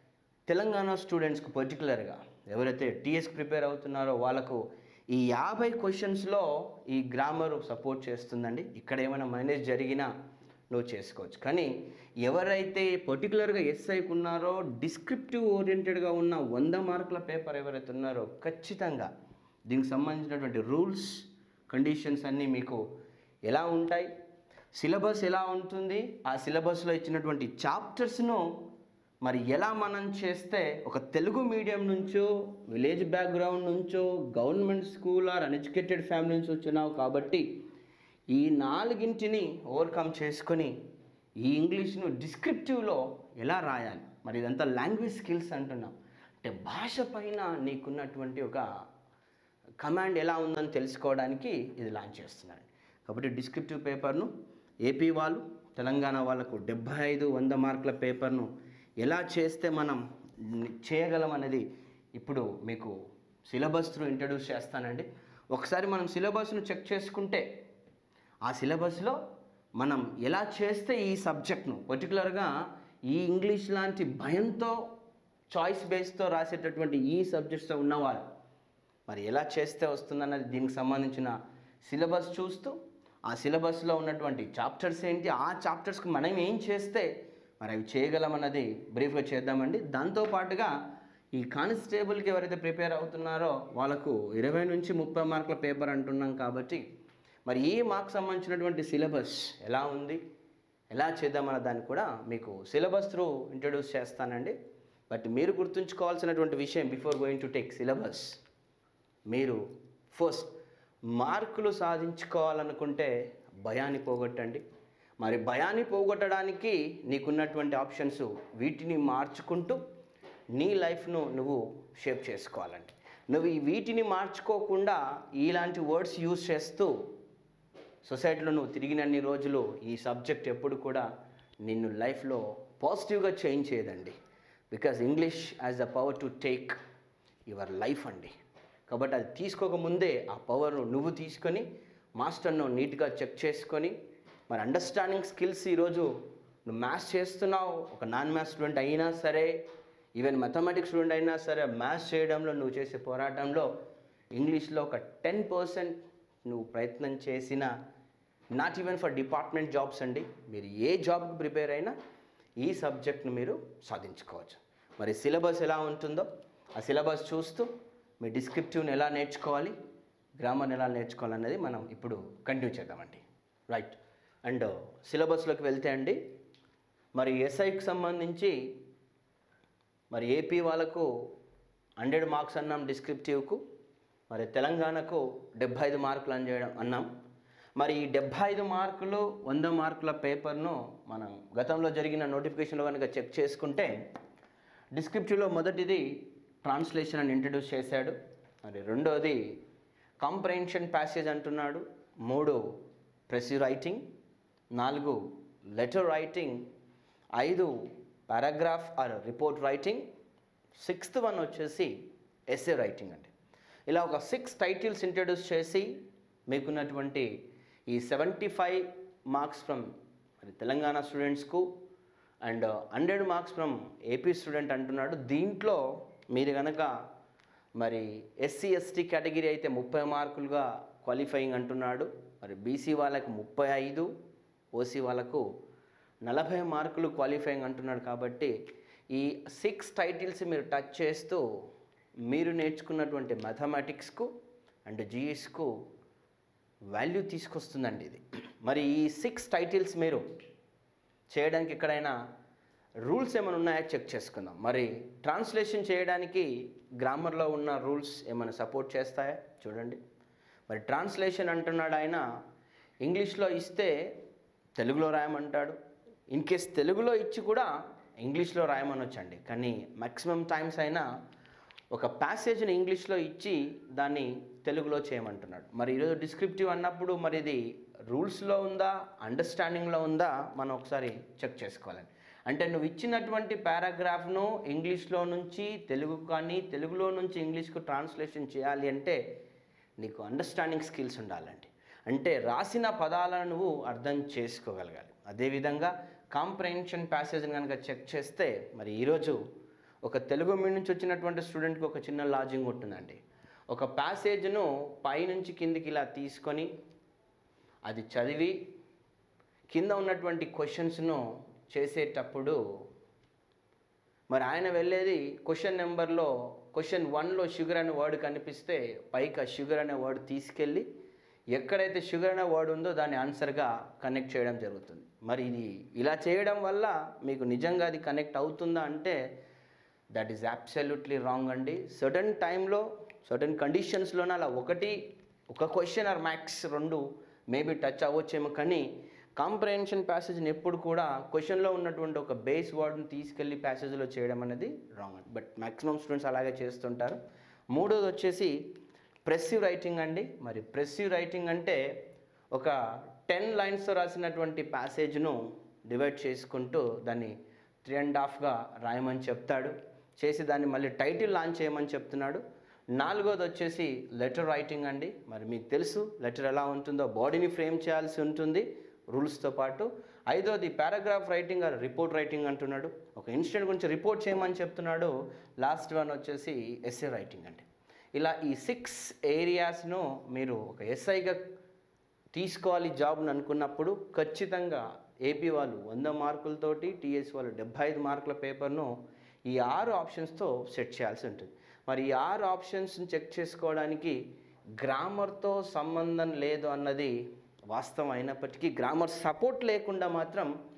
తెలంగాణ స్టూడెంట్స్కి పర్టికులర్గా ఎవరైతే టీఎస్ ప్రిపేర్ అవుతున్నారో వాళ్ళకు ఈ యాభై క్వశ్చన్స్లో ఈ గ్రామర్ సపోర్ట్ చేస్తుందండి ఇక్కడ ఏమైనా మైనస్ జరిగినా నువ్వు చేసుకోవచ్చు కానీ ఎవరైతే పర్టికులర్గా ఎస్ఐకి ఉన్నారో డిస్క్రిప్టివ్ ఓరియంటెడ్గా ఉన్న వంద మార్కుల పేపర్ ఎవరైతే ఉన్నారో ఖచ్చితంగా దీనికి సంబంధించినటువంటి రూల్స్ కండిషన్స్ అన్నీ మీకు ఎలా ఉంటాయి సిలబస్ ఎలా ఉంటుంది ఆ సిలబస్లో ఇచ్చినటువంటి చాప్టర్స్ను మరి ఎలా మనం చేస్తే ఒక తెలుగు మీడియం నుంచో విలేజ్ బ్యాక్గ్రౌండ్ నుంచో government school or uneducated family నుంచి వచ్చినావు కాబట్టి ఈ నాలుగింటిని ఓవర్కమ్ చేసుకొని ఈ ఇంగ్లీష్ను డిస్క్రిప్టివ్లో ఎలా రాయాలి మరి ఇదంతా లాంగ్వేజ్ స్కిల్స్ అంటున్నాం అంటే భాష పైన నీకున్నటువంటి ఒక కమాండ్ ఎలా ఉందని తెలుసుకోవడానికి ఇది లాంచ్ చేస్తున్నాను కాబట్టి డిస్క్రిప్టివ్ పేపర్ను ఏపీ వాళ్ళు తెలంగాణ వాళ్ళకు డెబ్బై ఐదు వంద మార్కుల పేపర్ను ఎలా చేస్తే మనం ని- చేయగలం అనేది ఇప్పుడు మీకు సిలబస్ త్రూ ఇంట్రడ్యూస్ చేస్తానండి ఒకసారి మనం సిలబస్ను చెక్ చేసుకుంటే ఆ సిలబస్లో మనం ఎలా చేస్తే ఈ సబ్జెక్ట్ను పర్టికులర్గా ఈ ఇంగ్లీష్ లాంటి భయంతో చాయిస్ బేస్తో రాసేటటువంటి ఈ సబ్జెక్ట్స్తో ఉన్నవారు మరి ఎలా చేస్తే వస్తుందన్నది దీనికి సంబంధించిన సిలబస్ చూస్తూ ఆ సిలబస్లో ఉన్నటువంటి చాప్టర్స్ ఏంటి ఆ చాప్టర్స్కి మనం ఏం చేస్తే మరి అవి చేయగలమన్నది బ్రీఫ్గా చేద్దామండి దాంతోపాటుగా ఈ కానిస్టేబుల్కి ఎవరైతే ప్రిపేర్ అవుతున్నారో వాళ్ళకు ఇరవై నుంచి ముప్పై మార్కుల పేపర్ అంటున్నాం కాబట్టి మరి ఈ మార్క్స్ సంబంధించినటువంటి సిలబస్ ఎలా ఉంది ఎలా చేద్దామన్న దాన్ని కూడా మీకు సిలబస్ త్రూ ఇంట్రడ్యూస్ చేస్తానండి బట్ మీరు గుర్తుంచుకోవాల్సినటువంటి విషయం before going to take syllabus మీరు ఫస్ట్ మార్కులు సాధించుకోవాలనుకుంటే భయాన్ని పోగొట్టండి మరి భయాన్ని పోగొట్టడానికి నీకున్నటువంటి ఆప్షన్స్ వీటిని మార్చుకుంటూ నీ లైఫ్ను నువ్వు షేప్ చేసుకోవాలండి నువ్వు ఈ వీటిని మార్చుకోకుండా ఇలాంటి వర్డ్స్ యూజ్ చేస్తూ సొసైటీలో నువ్వు తిరిగినన్ని రోజులు ఈ సబ్జెక్ట్ ఎప్పుడు కూడా నిన్ను లైఫ్లో పాజిటివ్గా చేంజ్ చేయదండి because English as the power to take your life అండి కాబట్టి అది తీసుకోకముందే ఆ పవర్ను నువ్వు తీసుకొని మాస్టర్ను నీట్గా చెక్ చేసుకొని మరి అండర్స్టాండింగ్ స్కిల్స్ ఈరోజు నువ్వు మ్యాథ్స్ చేస్తున్నావు ఒక నాన్ మ్యాథ్స్ స్టూడెంట్ అయినా సరే ఈవెన్ మ్యాథమెటిక్స్ స్టూడెంట్ అయినా సరే మ్యాథ్స్ చేయడంలో నువ్వు చేసే పోరాటంలో ఇంగ్లీష్లో ఒక టెన్ పర్సెంట్ నువ్వు ప్రయత్నం చేసిన not even for department jobs అండి మీరు ఏ జాబ్కి ప్రిపేర్ అయినా ఈ సబ్జెక్ట్ను మీరు సాధించుకోవచ్చు మరి సిలబస్ ఎలా ఉంటుందో ఆ సిలబస్ చూస్తూ మీ డిస్క్రిప్టివ్ని ఎలా నేర్చుకోవాలి గ్రామర్ని ఎలా నేర్చుకోవాలనేది మనం ఇప్పుడు కంటిన్యూ చేద్దామండి రైట్ అండ్ సిలబస్లోకి వెళ్తే అండి మరి ఎస్ఐకి సంబంధించి మరి ఏపీ వాళ్ళకు హండ్రెడ్ మార్క్స్ అన్నాం డిస్క్రిప్టివ్కు మరి తెలంగాణకు డెబ్భై ఐదు మార్కులు అని చేయడం అన్నాం మరి ఈ డెబ్భై ఐదు మార్కులు వంద మార్కుల పేపర్ను మనం గతంలో జరిగిన నోటిఫికేషన్లో కనుక చెక్ చేసుకుంటే డిస్క్రిప్టివ్లో మొదటిది ట్రాన్స్లేషన్ అని ఇంట్రడ్యూస్ చేశాడు మరి రెండోది కాంప్రహెన్షన్ ప్యాసేజ్ అంటున్నాడు మూడు ప్రెసి రైటింగ్ నాలుగు లెటర్ రైటింగ్ ఐదు paragraph or report writing sixth one వచ్చేసి ఎస్ఏ రైటింగ్ అండి ఇలా ఒక సిక్స్ టైటిల్స్ ఇంట్రడ్యూస్ చేసి మీకున్నటువంటి ఈ సెవెంటీ ఫైవ్ మార్క్స్ ఫ్రమ్ మరి తెలంగాణ స్టూడెంట్స్కు and hundred marks from AP student అంటున్నాడు దీంట్లో మీరు కనుక మరి ఎస్సీ ఎస్టీ కేటగిరీ అయితే ముప్పై మార్కులుగా క్వాలిఫైయింగ్ అంటున్నాడు మరి బీసీ వాళ్ళకు ముప్పై ఐదు ఓసీ వాళ్ళకు నలభై మార్కులు క్వాలిఫైయింగ్ అంటున్నాడు కాబట్టి ఈ సిక్స్ టైటిల్స్ మీరు టచ్ చేస్తూ మీరు నేర్చుకున్నటువంటి మ్యాథమెటిక్స్కు అండ్ జిఎస్కు వాల్యూ తీసుకొస్తుందండి ఇది మరి ఈ సిక్స్ టైటిల్స్ మీరు చేయడానికి ఎక్కడైనా రూల్స్ ఏమైనా ఉన్నాయో చెక్ చేసుకుందాం మరి ట్రాన్స్లేషన్ చేయడానికి గ్రామర్లో ఉన్న రూల్స్ ఏమైనా సపోర్ట్ చేస్తాయా చూడండి మరి ట్రాన్స్లేషన్ అంటున్నాడు ఆయన ఇంగ్లీష్లో ఇస్తే తెలుగులో రాయమంటాడు ఇన్ కేస్ తెలుగులో ఇచ్చి కూడా ఇంగ్లీష్లో రాయమనొచ్చండి కానీ మ్యాక్సిమం టైమ్స్ అయినా ఒక ప్యాసేజ్ని ఇంగ్లీష్లో ఇచ్చి దాన్ని తెలుగులో చేయమంటున్నాడు మరి ఈరోజు డిస్క్రిప్టివ్ అన్నప్పుడు మరి ఇది రూల్స్లో ఉందా అండర్స్టాండింగ్లో ఉందా మనం ఒకసారి చెక్ చేసుకోవాలండి అంటే నువ్వు ఇచ్చినటువంటి పారాగ్రాఫ్ను ఇంగ్లీష్లో నుంచి తెలుగు కానీ తెలుగులో నుంచి ఇంగ్లీష్కు ట్రాన్స్లేషన్ చేయాలి అంటే నీకు అండర్స్టాండింగ్ స్కిల్స్ ఉండాలండి అంటే రాసిన పదాలను నువ్వు అర్థం చేసుకోగలగాలి అదేవిధంగా కాంప్రహెన్షన్ ప్యాసేజ్ని కనుక చెక్ చేస్తే మరి ఈరోజు ఒక తెలుగు మీడియం నుంచి వచ్చినటువంటి స్టూడెంట్కి ఒక చిన్న లాజింగ్ ఉంటుందండి ఒక ప్యాసేజ్ను పైనుంచి కిందికి ఇలా తీసుకొని అది చదివి కింద ఉన్నటువంటి క్వశ్చన్స్ను చేసేటప్పుడు మరి ఆయన వెళ్ళేది క్వశ్చన్ నెంబర్లో క్వశ్చన్ వన్లో షుగర్ అనే వర్డ్ కనిపిస్తే పైకి ఆ షుగర్ అనే వర్డ్ తీసుకెళ్ళి ఎక్కడైతే షుగర్ అనే వర్డ్ ఉందో దాన్ని ఆన్సర్గా కనెక్ట్ చేయడం జరుగుతుంది మరి ఇది ఇలా చేయడం వల్ల మీకు నిజంగా అది కనెక్ట్ అవుతుందా అంటే దట్ ఈస్ అబ్సల్యూట్లీ రాంగ్ అండి సర్టన్ టైంలో సర్టన్ కండిషన్స్లోనే అలా ఒకటి ఒక క్వశ్చన్ ఆర్ మ్యాక్స్ రెండు మేబీ టచ్ అవ్వచ్చేమో కానీ కాంప్రహెన్షన్ ప్యాసేజ్ని ఎప్పుడు కూడా క్వశ్చన్లో ఉన్నటువంటి ఒక బేస్ వర్డ్ని తీసుకెళ్ళి ప్యాసేజ్లో చేయడం అనేది రాంగ్ అండి బట్ మ్యాక్సిమం స్టూడెంట్స్ అలాగే చేస్తుంటారు మూడోది వచ్చేసి ప్రెస్సివ్ రైటింగ్ అండి మరి ప్రెస్సివ్ రైటింగ్ అంటే ఒక టెన్ లైన్స్తో రాసినటువంటి ప్యాసేజ్ను డివైడ్ చేసుకుంటూ దాన్ని త్రీ అండ్ హాఫ్గా రాయమని చెప్తాడు చేసి దాన్ని మళ్ళీ టైటిల్ లాంచ్ చేయమని చెప్తున్నాడు నాలుగోది వచ్చేసి లెటర్ రైటింగ్ అండి మరి మీకు తెలుసు లెటర్ ఎలా ఉంటుందో బాడీని ఫ్రేమ్ చేయాల్సి ఉంటుంది రూల్స్తో పాటు ఐదోది paragraph writing or report writing అంటున్నాడు ఒక ఇన్సిడెంట్ గురించి రిపోర్ట్ చేయమని చెప్తున్నాడు లాస్ట్ వన్ వచ్చేసి ఎస్ఏ రైటింగ్ అండి ఇలా ఈ సిక్స్ ఏరియాస్ను మీరు ఒక ఎస్ఐగా తీసుకోవాలి జాబ్ని అనుకున్నప్పుడు ఖచ్చితంగా ఏపీ వాళ్ళు వంద మార్కులతోటి టీఎస్ వాళ్ళు డెబ్బై ఐదు మార్కుల పేపర్ను ఈ ఆరు ఆప్షన్స్తో సెట్ చేయాల్సి ఉంటుంది మరి ఈ ఆరు ఆప్షన్స్ని చెక్ చేసుకోవడానికి గ్రామర్తో సంబంధం లేదు అన్నది వాస్తవం అయినప్పటికీ గ్రామర్ సపోర్ట్ లేకుండా మాత్రం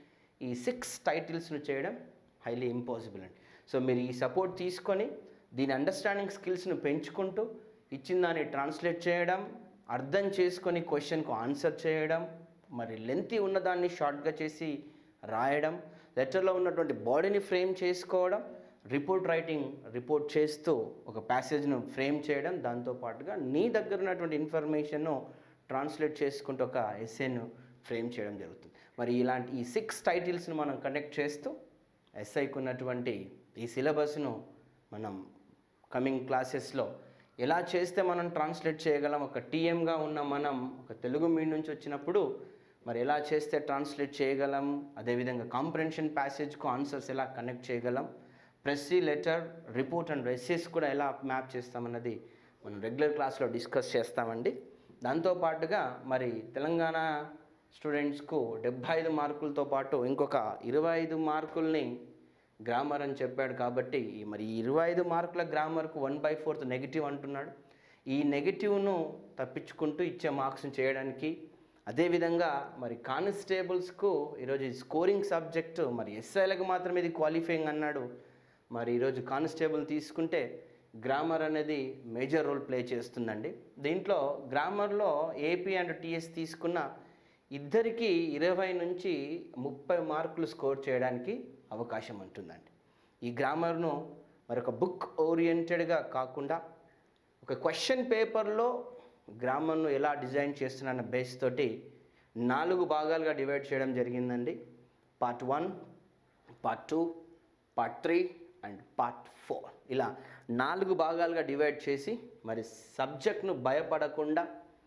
ఈ సిక్స్ టైటిల్స్ను చేయడం హైలీ ఇంపాసిబుల్ అండి సో మీరు ఈ సపోర్ట్ తీసుకొని దీని అండర్స్టాండింగ్ స్కిల్స్ను పెంచుకుంటూ ఇచ్చిన దాన్ని ట్రాన్స్లేట్ చేయడం అర్థం చేసుకొని క్వశ్చన్కు ఆన్సర్ చేయడం మరి లెంతీ ఉన్నదాన్ని షార్ట్గా చేసి రాయడం లెటర్లో ఉన్నటువంటి బాడీని ఫ్రేమ్ చేసుకోవడం రిపోర్ట్ రైటింగ్ రిపోర్ట్ చేస్తూ ఒక ప్యాసేజ్ను ఫ్రేమ్ చేయడం దాంతోపాటుగా నీ దగ్గర ఉన్నటువంటి ఇన్ఫర్మేషన్ను ట్రాన్స్లేట్ చేసుకుంటూ ఒక ఎస్ఏను ఫ్రేమ్ చేయడం జరుగుతుంది మరి ఇలాంటి ఈ సిక్స్ టైటిల్స్ను మనం కనెక్ట్ చేస్తూ ఎస్ఐకి ఉన్నటువంటి ఈ సిలబస్ను మనం కమింగ్ క్లాసెస్లో ఎలా చేస్తే మనం ట్రాన్స్లేట్ చేయగలం ఒక టీఎంగా ఉన్న మనం ఒక తెలుగు మీడ్ నుంచి వచ్చినప్పుడు మరి ఎలా చేస్తే ట్రాన్స్లేట్ చేయగలం అదేవిధంగా కాంప్రహెన్షన్ ప్యాసేజ్కు ఆన్సర్స్ ఎలా కనెక్ట్ చేయగలం ప్రెస్సీ లెటర్ రిపోర్ట్ అండ్ రెసెస్ కూడా ఎలా మ్యాప్ చేస్తామన్నది మనం రెగ్యులర్ క్లాస్లో డిస్కస్ చేస్తామండి దాంతోపాటుగా మరి తెలంగాణ స్టూడెంట్స్కు డెబ్భై ఐదు మార్కులతో పాటు ఇంకొక ఇరవై ఐదు మార్కుల్ని గ్రామర్ అని చెప్పాడు కాబట్టి ఈ మరి ఈ ఇరవై ఐదు మార్కుల గ్రామర్కు వన్ బై ఫోర్త్ నెగిటివ్ అంటున్నాడు ఈ నెగిటివ్ను తప్పించుకుంటూ ఇచ్చే మార్క్స్ని చేయడానికి అదేవిధంగా మరి కానిస్టేబుల్స్కు ఈరోజు ఈ స్కోరింగ్ సబ్జెక్టు మరి ఎస్ఐలకు మాత్రం ఇది క్వాలిఫైయింగ్ అన్నాడు మరి ఈరోజు కానిస్టేబుల్ తీసుకుంటే గ్రామర్ అనేది మేజర్ రోల్ ప్లే చేస్తుందండి దీంట్లో గ్రామర్లో ఏపీ అండ్ టీఎస్ తీసుకున్న ఇద్దరికి ఇరవై నుంచి ముప్పై మార్కులు స్కోర్ చేయడానికి అవకాశం ఉంటుందండి ఈ గ్రామర్ను మరొక బుక్ ఓరియంటెడ్గా కాకుండా ఒక క్వశ్చన్ పేపర్లో గ్రామర్ను ఎలా డిజైన్ చేస్తున్న బేస్ తోటి నాలుగు భాగాలుగా డివైడ్ చేయడం జరిగిందండి part one part two part three and part four ఇలా నాలుగు భాగాలుగా డివైడ్ చేసి మరి సబ్జెక్ట్ను భయపడకుండా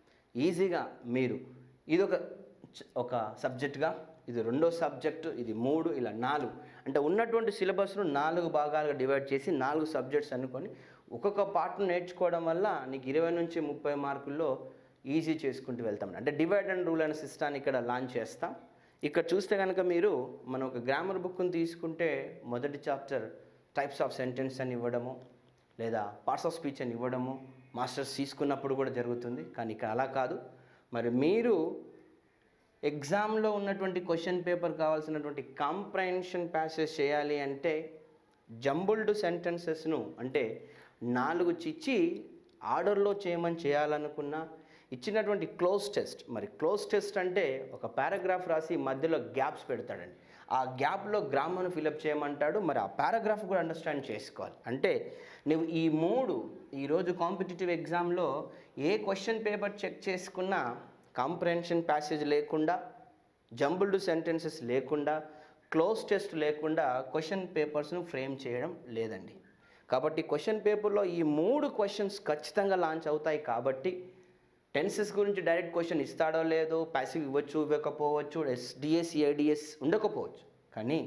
ఈజీగా మీరు ఇదొక చ- ఒక సబ్జెక్ట్గా ఇది రెండో సబ్జెక్టు ఇది మూడు ఇలా నాలుగు అంటే ఉన్నటువంటి సిలబస్ను నాలుగు భాగాలుగా డివైడ్ చేసి నాలుగు సబ్జెక్ట్స్ అనుకొని ఒక్కొక్క పార్ట్ను నేర్చుకోవడం వల్ల నీకు ఇరవై నుంచి ముప్పై మార్కుల్లో ఈజీ చేసుకుంటూ వెళ్తాం అంటే డివైడ్ అండ్ రూల్ అనే సిస్టాన్ని ఇక్కడ లాంచ్ చేస్తాం ఇక్కడ చూస్తే కనుక మీరు మనం ఒక గ్రామర్ బుక్ని తీసుకుంటే మొదటి చాప్టర్ టైప్స్ ఆఫ్ సెంటెన్స్ అని ఇవ్వడము లేదా పార్ట్స్ ఆఫ్ స్పీచ్ అని ఇవ్వడము మాస్టర్స్ తీసుకున్నప్పుడు కూడా జరుగుతుంది కానీ ఇక్కడ అలా కాదు మరి మీరు ఎగ్జామ్లో ఉన్నటువంటి క్వశ్చన్ పేపర్ కావాల్సినటువంటి కాంప్రహెన్షన్ ప్యాసేజ్ చేయాలి అంటే జంబుల్డ్ సెంటెన్సెస్ను అంటే నాలుగు చిచ్చి ఆర్డర్లో చేయమని చేయాలనుకున్నా ఇచ్చినటువంటి క్లోజ్ టెస్ట్ మరి క్లోజ్ టెస్ట్ అంటే ఒక పారాగ్రాఫ్ రాసి మధ్యలో గ్యాప్స్ పెడతాడండి ఆ గ్యాప్లో గ్రామర్ను ఫిలప్ చేయమంటాడు మరి ఆ పారాగ్రాఫ్ కూడా అండర్స్టాండ్ చేసుకోవాలి అంటే నువ్వు ఈ మూడు ఈరోజు కాంపిటేటివ్ ఎగ్జామ్లో ఏ క్వశ్చన్ పేపర్ చెక్ చేసుకున్నా కాంప్రహెన్షన్ ప్యాసేజ్ లేకుండా జంబుల్డ్ సెంటెన్సెస్ లేకుండా క్లోజ్ టెస్ట్ లేకుండా క్వశ్చన్ పేపర్స్ను ఫ్రేమ్ చేయడం లేదండి కాబట్టి క్వశ్చన్ పేపర్లో ఈ మూడు క్వశ్చన్స్ ఖచ్చితంగా లాంచ్ అవుతాయి కాబట్టి టెన్సెస్ గురించి డైరెక్ట్ క్వశ్చన్ ఇస్తాడో లేదో ప్యాసివ్ ఇవ్వచ్చు ఇవ్వకపోవచ్చు ఎస్డిఎస్ ఏడిఎస్ ఉండకపోవచ్చు కానీ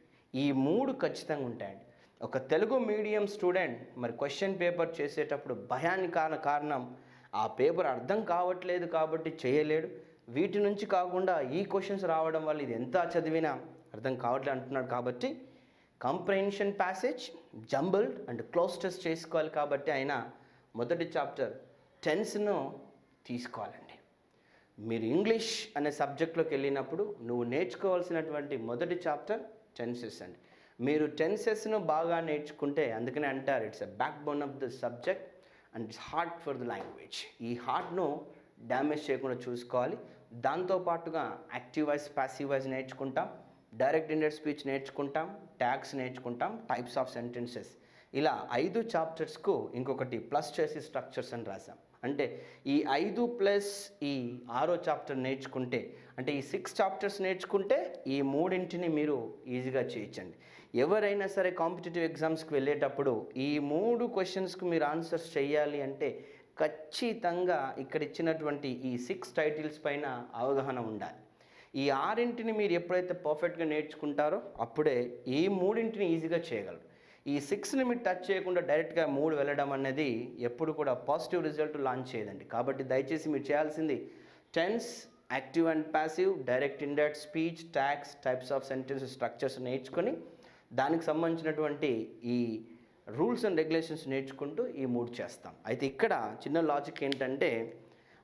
ఈ మూడు ఖచ్చితంగా ఉంటాయండి ఒక తెలుగు మీడియం స్టూడెంట్ మరి క్వశ్చన్ పేపర్ చేసేటప్పుడు భయానికి కారణ కారణం ఆ పేపర్ అర్థం కావట్లేదు కాబట్టి చేయలేడు వీటి నుంచి కాకుండా ఈ క్వశ్చన్స్ రావడం వల్ల ఇది ఎంత చదివినా అర్థం కావట్లేదు అంటున్నాడు కాబట్టి comprehension passage jumbled and cloze test చేసుకోవాలి కాబట్టి ఆయన మొదటి చాప్టర్ టెన్స్ను తీసుకోవాలండి మీరు ఇంగ్లీష్ అనే సబ్జెక్ట్లోకి వెళ్ళినప్పుడు నువ్వు నేర్చుకోవాల్సినటువంటి మొదటి చాప్టర్ టెన్సెస్ అండి మీరు టెన్సెస్ను బాగా నేర్చుకుంటే అందుకనే అంటారు it's a backbone of the subject and it's heart for the language ఈ హార్ట్ను డ్యామేజ్ చేయకుండా చూసుకోవాలి దాంతోపాటుగా యాక్టివ్ వాయిస్ ప్యాసివ్ వాయిస్ నేర్చుకుంటాం డైరెక్ట్ ఇండెడ్ స్పీచ్ నేర్చుకుంటాం ట్యాగ్స్ నేర్చుకుంటాం టైప్స్ ఆఫ్ సెంటెన్సెస్ ఇలా ఐదు చాప్టర్స్కు ఇంకొకటి ప్లస్ చేసి స్ట్రక్చర్స్ అని రాసాం అంటే ఈ ఐదు ప్లస్ ఈ ఆరో చాప్టర్ నేర్చుకుంటే అంటే ఈ సిక్స్ చాప్టర్స్ నేర్చుకుంటే ఈ మూడింటిని మీరు ఈజీగా చేయించండి ఎవరైనా సరే కాంపిటేటివ్ ఎగ్జామ్స్కి వెళ్ళేటప్పుడు ఈ మూడు క్వశ్చన్స్కి మీరు ఆన్సర్స్ చేయాలి అంటే ఖచ్చితంగా ఇక్కడ ఇచ్చినటువంటి ఈ సిక్స్ టైటిల్స్ పైన అవగాహన ఉండాలి ఈ ఆరింటిని మీరు ఎప్పుడైతే పర్ఫెక్ట్గా నేర్చుకుంటారో అప్పుడే ఈ మూడింటిని ఈజీగా చేయగలరు ఈ సిక్స్ని మీరు టచ్ చేయకుండా డైరెక్ట్గా మూడు వెళ్ళడం అనేది ఎప్పుడు కూడా పాజిటివ్ రిజల్ట్ లాంచ్ చేయదండి కాబట్టి దయచేసి మీరు చేయాల్సింది tense active and passive direct indirect speech tags types of sentence structures నేర్చుకొని దానికి సంబంధించినటువంటి ఈ రూల్స్ అండ్ రెగ్యులేషన్స్ నేర్చుకుంటూ ఈ మూడు చేస్తాం అయితే ఇక్కడ చిన్న లాజిక్ ఏంటంటే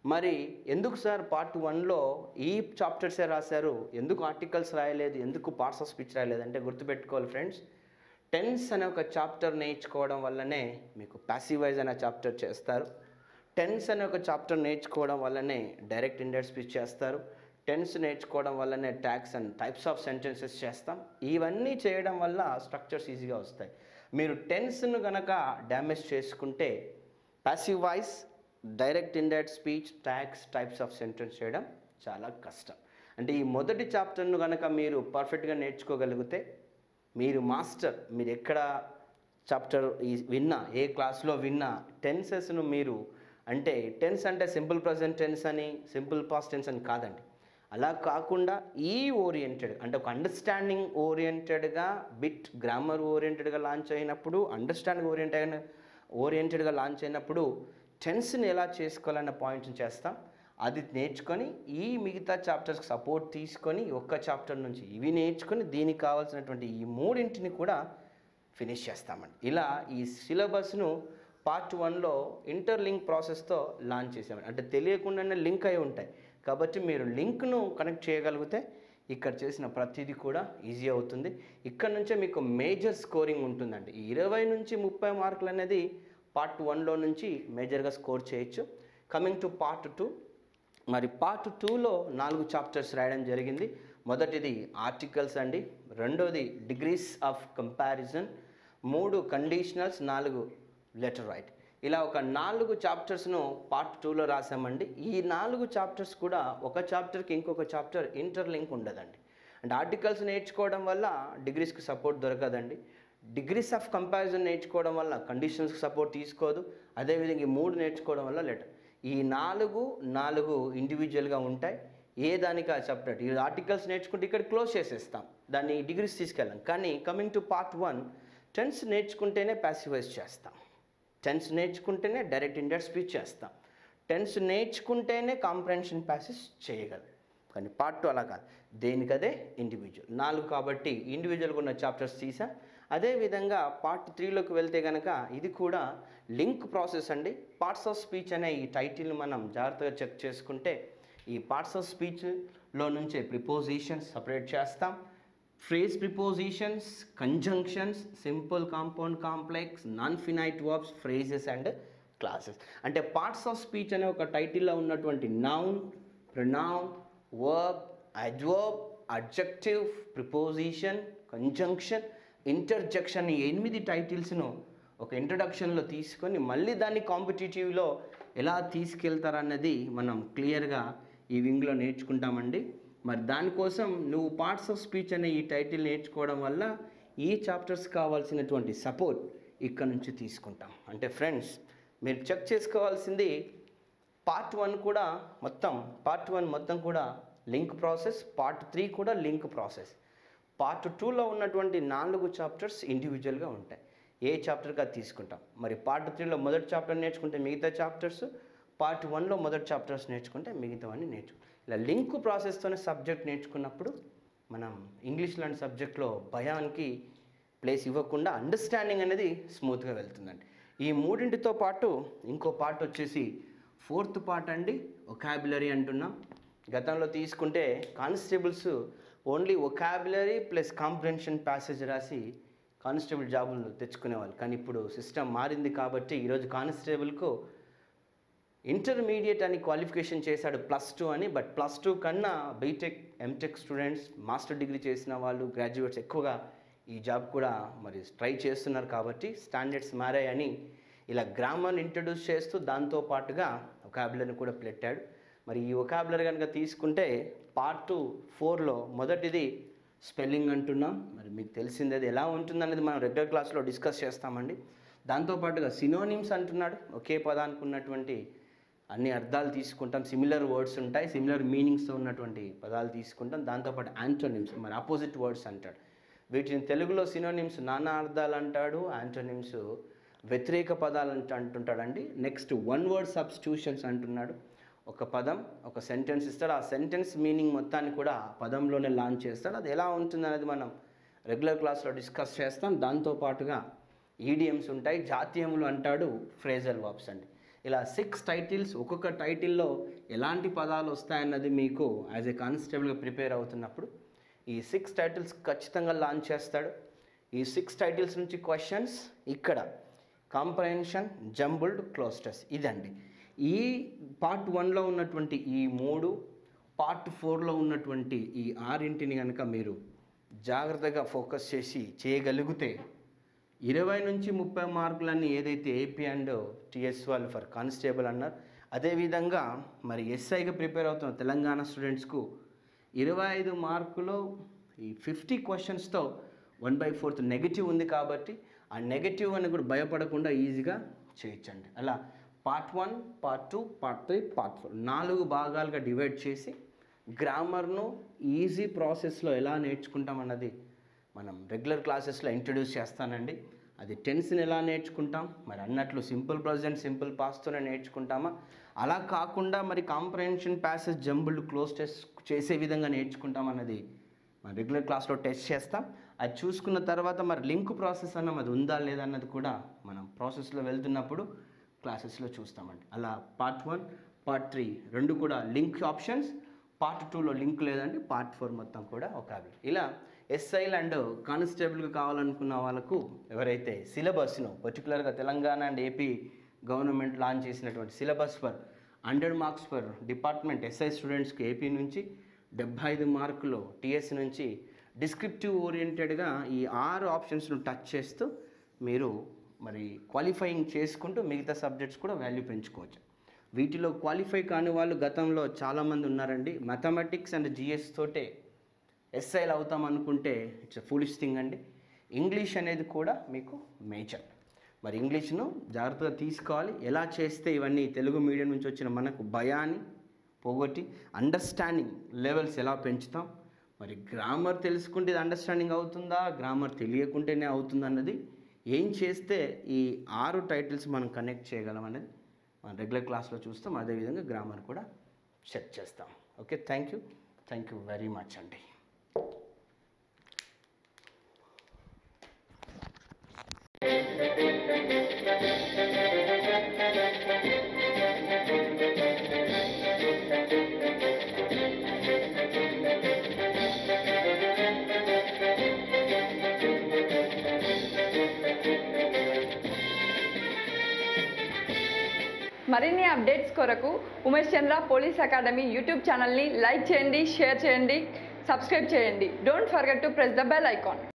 మరి ఎందుకు సార్ పార్ట్ వన్లో ఈ చాప్టర్సే రాశారు ఎందుకు ఆర్టికల్స్ రాయలేదు ఎందుకు పార్ట్స్ ఆఫ్ స్పీచ్ రాయలేదు అంటే గుర్తుపెట్టుకోవాలి ఫ్రెండ్స్ టెన్స్ అనే ఒక చాప్టర్ నేర్చుకోవడం వల్లనే మీకు ప్యాసివైజ్ అనే చాప్టర్ చేస్తారు టెన్స్ అనే ఒక చాప్టర్ నేర్చుకోవడం వల్లనే డైరెక్ట్ ఇండెక్ట్ స్పీచ్ చేస్తారు టెన్స్ నేర్చుకోవడం వల్లనే tags and types of sentences చేస్తాం ఇవన్నీ చేయడం వల్ల స్ట్రక్చర్స్ ఈజీగా వస్తాయి మీరు టెన్స్ను గనక డ్యామేజ్ చేసుకుంటే passive voice direct indirect speech tags types of sentence చేయడం చాలా కష్టం అంటే ఈ మొదటి చాప్టర్ను కనుక మీరు పర్ఫెక్ట్గా నేర్చుకోగలిగితే మీరు మాస్టర్ మీరు ఎక్కడ చాప్టర్ ఈ విన్నా ఏ క్లాస్లో విన్నా టెన్సెస్ను మీరు అంటే టెన్స్ అంటే సింపుల్ ప్రజెంట్ టెన్స్ అని సింపుల్ పాస్ట్ టెన్స్ అని కాదండి అలా కాకుండా ఈ ఓరియంటెడ్ అంటే ఒక అండర్స్టాండింగ్ ఓరియంటెడ్గా బిట్ గ్రామర్ ఓరియంటెడ్గా లాంచ్ అయినప్పుడు అండర్స్టాండింగ్ ఓరియంటెడ్ ఓరియంటెడ్గా లాంచ్ అయినప్పుడు టెన్స్ని ఎలా చేసుకోవాలన్న పాయింట్ని చేస్తాం అది నేర్చుకొని ఈ మిగతా చాప్టర్స్కి సపోర్ట్ తీసుకొని ఒక్క చాప్టర్ నుంచి ఇవి నేర్చుకొని దీనికి కావాల్సినటువంటి ఈ మూడింటిని కూడా ఫినిష్ చేస్తామండి ఇలా ఈ సిలబస్ను పార్ట్ వన్లో ఇంటర్లింక్ ప్రాసెస్తో లాంచ్ చేసామండి అంటే తెలియకుండానే లింక్ అయి ఉంటాయి కాబట్టి మీరు లింక్ను కనెక్ట్ చేయగలిగితే ఇక్కడ చేసిన ప్రతిదీ కూడా ఈజీ అవుతుంది ఇక్కడ నుంచే మీకు మేజర్ స్కోరింగ్ ఉంటుందండి ఈ ఇరవై నుంచి ముప్పై మార్కులు అనేది పార్ట్ వన్లో నుంచి మేజర్గా స్కోర్ చేయొచ్చు కమింగ్ టు పార్ట్ టూ మరి పార్ట్ టూలో నాలుగు చాప్టర్స్ రాయడం జరిగింది మొదటిది ఆర్టికల్స్ అండి రెండోది డిగ్రీస్ ఆఫ్ కంపారిజన్ మూడు కండిషనల్స్ నాలుగు లెటర్ రైట్ ఇలా ఒక నాలుగు చాప్టర్స్ను పార్ట్ టూలో రాసామండి ఈ నాలుగు చాప్టర్స్ కూడా ఒక చాప్టర్కి ఇంకొక చాప్టర్ ఇంటర్లింక్ ఉండదండి అంటే ఆర్టికల్స్ నేర్చుకోవడం వల్ల డిగ్రీస్కి సపోర్ట్ దొరకదండి డిగ్రీస్ ఆఫ్ కంపారిజన్ నేర్చుకోవడం వల్ల కండిషన్స్కి సపోర్ట్ తీసుకోదు అదేవిధంగా ఈ మూడు నేర్చుకోవడం వల్ల లెటర్ ఈ నాలుగు నాలుగు ఇండివిజువల్గా ఉంటాయి ఏ దానికి ఆ చాప్టర్ ఈ ఆర్టికల్స్ నేర్చుకుంటే ఇక్కడ క్లోజ్ చేసేస్తాం దాన్ని డిగ్రీస్ తీసుకెళ్ళాం కానీ coming to part one tense నేర్చుకుంటేనే ప్యాసివైజ్ చేస్తాం టెన్స్ నేర్చుకుంటేనే డైరెక్ట్ ఇండెక్ట్ స్పీచ్ చేస్తాం టెన్స్ నేర్చుకుంటేనే కాంప్రహెన్షన్ ప్యాసెస్ చేయగలం కానీ పార్ట్ టూ అలా కాదు దేనికదే ఇండివిజువల్ నాలుగు కాబట్టి ఇండివిజువల్గా ఉన్న చాప్టర్స్ తీసా అదేవిధంగా పార్ట్ త్రీలోకి వెళ్తే కనుక ఇది కూడా లింక్ ప్రాసెస్ అండి పార్ట్స్ ఆఫ్ స్పీచ్ అనే ఈ టైటిల్ మనం జాగ్రత్తగా చెక్ చేసుకుంటే ఈ పార్ట్స్ ఆఫ్ స్పీచ్లో నుంచే ప్రిపోజిషన్స్ సపరేట్ చేస్తాం phrase prepositions conjunctions simple compound complex non finite verbs phrases and clauses అంటే పార్ట్స్ ఆఫ్ స్పీచ్ అనే ఒక టైటిల్లో ఉన్నటువంటి noun pronoun verb adverb adjective preposition conjunction interjection ఈ ఎనిమిది టైటిల్స్ను ఒక ఇంట్రడక్షన్లో తీసుకొని మళ్ళీ దాన్ని కాంపిటేటివ్లో ఎలా తీసుకెళ్తారన్నది మనం క్లియర్గా ఈ వింగ్లో నేర్చుకుంటామండి మరి దానికోసం నువ్వు పార్ట్స్ ఆఫ్ స్పీచ్ అనే ఈ టైటిల్ నేర్చుకోవడం వల్ల ఈ చాప్టర్స్ కావాల్సినటువంటి సపోర్ట్ ఇక్కడ నుంచి తీసుకుంటాం అంటే ఫ్రెండ్స్ మీరు చెక్ చేసుకోవాల్సింది పార్ట్ వన్ కూడా మొత్తం పార్ట్ వన్ మొత్తం కూడా లింక్ ప్రాసెస్ పార్ట్ త్రీ కూడా లింక్ ప్రాసెస్ పార్ట్ టూలో ఉన్నటువంటి నాలుగు చాప్టర్స్ ఇండివిజువల్గా ఉంటాయి ఏ చాప్టర్గా తీసుకుంటాం మరి పార్ట్ త్రీలో మొదటి చాప్టర్ నేర్చుకుంటే మిగతా చాప్టర్స్ పార్ట్ వన్లో మొదటి చాప్టర్స్ నేర్చుకుంటే మిగతావన్నీ నేర్చుకు ఇలా లింక్ ప్రాసెస్తోనే సబ్జెక్ట్ నేర్చుకున్నప్పుడు మనం ఇంగ్లీష్ లాంటి సబ్జెక్ట్లో భయానికి ప్లేస్ ఇవ్వకుండా అండర్స్టాండింగ్ అనేది స్మూత్గా వెళ్తుందండి ఈ మూడింటితో పాటు ఇంకో పార్ట్ వచ్చేసి ఫోర్త్ పార్ట్ అండి ఒకాబులరీ అంటున్నాం గతంలో తీసుకుంటే constables only vocabulary plus comprehension passage రాసి కానిస్టేబుల్ జాబులు తెచ్చుకునేవాళ్ళు కానీ ఇప్పుడు సిస్టమ్ మారింది కాబట్టి ఈరోజు కానిస్టేబుల్కు ఇంటర్మీడియట్ అని క్వాలిఫికేషన్ చేశాడు ప్లస్ టూ అని బట్ ప్లస్ టూ కన్నా BTech MTech students master degree చేసిన వాళ్ళు గ్రాడ్యుయేట్స్ ఎక్కువగా ఈ జాబ్ కూడా మరి ట్రై చేస్తున్నారు కాబట్టి స్టాండర్డ్స్ మారాయని ఇలా గ్రామర్ని ఇంట్రడ్యూస్ చేస్తూ దాంతో పాటుగా ఒకాబులర్ని కూడా పెట్టాడు మరి ఈ ఒకాబులర్ కనుక తీసుకుంటే పార్ట్ టూ ఫోర్లో మొదటిది స్పెల్లింగ్ అంటున్నాం మరి మీకు తెలిసింది అది ఎలా ఉంటుందనేది మనం రెగ్యులర్ క్లాస్లో డిస్కస్ చేస్తామండి దాంతోపాటుగా సినోనిమ్స్ అంటున్నాడు ఒకే పదానికి ఉన్నటువంటి అన్ని అర్థాలు తీసుకుంటాం సిమిలర్ వర్డ్స్ ఉంటాయి సిమిలర్ మీనింగ్స్తో ఉన్నటువంటి పదాలు తీసుకుంటాం దాంతోపాటు యాంటోనిమ్స్ మరి ఆపోజిట్ వర్డ్స్ అంటాడు వీటిని తెలుగులో సినోనిమ్స్ నానా అర్థాలు అంటాడు యాంటోనిమ్స్ వ్యతిరేక పదాలు అంట అంటుంటాడండి నెక్స్ట్ వన్ వర్డ్ సబ్స్టిట్యూషన్స్ అంటున్నాడు ఒక పదం ఒక సెంటెన్స్ ఇస్తాడు ఆ సెంటెన్స్ మీనింగ్ మొత్తాన్ని కూడా ఆ పదంలోనే లాంచ్ చేస్తాడు అది ఎలా ఉంటుంది అనేది మనం రెగ్యులర్ క్లాస్లో డిస్కస్ చేస్తాం దాంతో పాటుగా ఈడియమ్స్ ఉంటాయి జాతీయములు అంటాడు ఫ్రేజల్ వర్బ్స్ అండి ఇలా సిక్స్ టైటిల్స్ ఒక్కొక్క టైటిల్లో ఎలాంటి పదాలు వస్తాయన్నది మీకు యాజ్ ఏ కానిస్టేబుల్గా ప్రిపేర్ అవుతున్నప్పుడు ఈ సిక్స్ టైటిల్స్ ఖచ్చితంగా లాంచ్ చేస్తాడు ఈ సిక్స్ టైటిల్స్ నుంచి క్వశ్చన్స్ ఇక్కడ కాంప్రహెన్షన్ జంబుల్డ్ క్లోస్టర్స్ ఇదండి ఈ పార్ట్ వన్లో ఉన్నటువంటి ఈ మూడు పార్ట్ ఫోర్లో ఉన్నటువంటి ఈ ఆరింటిని కనుక మీరు జాగ్రత్తగా ఫోకస్ చేసి చేయగలిగితే ఇరవై నుంచి ముప్పై మార్కులన్నీ ఏదైతే ఏపీ అండ్ టిఎస్ వాళ్ళు ఫర్ కానిస్టేబుల్ అన్నారు అదేవిధంగా మరి ఎస్ఐగా ప్రిపేర్ అవుతున్న తెలంగాణ స్టూడెంట్స్కు ఇరవై ఐదు మార్కులు ఈ ఫిఫ్టీ క్వశ్చన్స్తో వన్ బై ఫోర్త్ నెగిటివ్ ఉంది కాబట్టి ఆ నెగిటివ్ అని కూడా భయపడకుండా ఈజీగా చేయొచ్చండి అలా part one part two part three part four నాలుగు భాగాలుగా డివైడ్ చేసి గ్రామర్ను ఈజీ ప్రాసెస్లో ఎలా నేర్చుకుంటాం అన్నది మనం రెగ్యులర్ క్లాసెస్లో ఇంట్రడ్యూస్ చేస్తానండి అది టెన్స్ని ఎలా నేర్చుకుంటాం మరి అన్నట్లు సింపుల్ ప్రజెంట్ సింపుల్ పాస్తోనే నేర్చుకుంటామా అలా కాకుండా మరి comprehension passage jumbled cloze test చేసే విధంగా నేర్చుకుంటాం అన్నది మన రెగ్యులర్ క్లాస్లో టెస్ట్ చేస్తాం అది చూసుకున్న తర్వాత మరి లింక్ ప్రాసెస్ అన్న అది ఉందా లేదా అన్నది కూడా మనం ప్రాసెస్లో వెళ్తున్నప్పుడు క్లాసెస్లో చూస్తామండి అలా పార్ట్ వన్ పార్ట్ త్రీ రెండు కూడా లింక్ ఆప్షన్స్ పార్ట్ టూలో లింక్ లేదండి పార్ట్ ఫోర్ మొత్తం కూడా ఒక అవి ఇలా ఎస్ఐల్ అండ్ కానిస్టేబుల్గా కావాలనుకున్న వాళ్ళకు ఎవరైతే సిలబస్ను పర్టికులర్గా Telangana and AP government launch చేసినటువంటి syllabus for hundred marks for department SI స్టూడెంట్స్కి ఏపీ నుంచి డెబ్బై ఐదు మార్కులు టిఎస్ నుంచి డిస్క్రిప్టివ్ ఓరియంటెడ్గా ఈ ఆరు ఆప్షన్స్ను టచ్ చేస్తూ మీరు మరి క్వాలిఫైయింగ్ చేసుకుంటూ మిగతా సబ్జెక్ట్స్ కూడా వాల్యూ పెంచుకోవచ్చు వీటిలో క్వాలిఫై కాని వాళ్ళు గతంలో చాలామంది ఉన్నారండి మ్యాథమెటిక్స్ అండ్ జిఎస్ తోటే ఎస్ఐలు అవుతాం అనుకుంటే ఇట్స్ ఫులిష్ థింగ్ అండి ఇంగ్లీష్ అనేది కూడా మీకు మేజర్ మరి ఇంగ్లీష్ను జాగ్రత్తగా తీసుకోవాలి ఎలా చేస్తే ఇవన్నీ తెలుగు మీడియం నుంచి వచ్చిన మనకు భయాన్ని పోగొట్టి అండర్స్టాండింగ్ లెవెల్స్ ఎలా పెంచుతాం మరి గ్రామర్ తెలుసుకుంటే ఇది అండర్స్టాండింగ్ అవుతుందా గ్రామర్ తెలియకుంటేనే అవుతుందా అన్నది ఏం చేస్తే ఈ ఆరు టైటిల్స్ మనం కనెక్ట్ చేయగలం అనేది మనం రెగ్యులర్ క్లాస్లో చూస్తాం అదేవిధంగా గ్రామర్ కూడా సెట్ చేస్తాం okay thank you thank you very much అండి మరిన్ని అప్డేట్స్ కొరకు Umesh Chandra police academy YouTube ఛానల్ని లైక్ చేయండి షేర్ చేయండి సబ్స్క్రైబ్ చేయండి don't forget to press the bell icon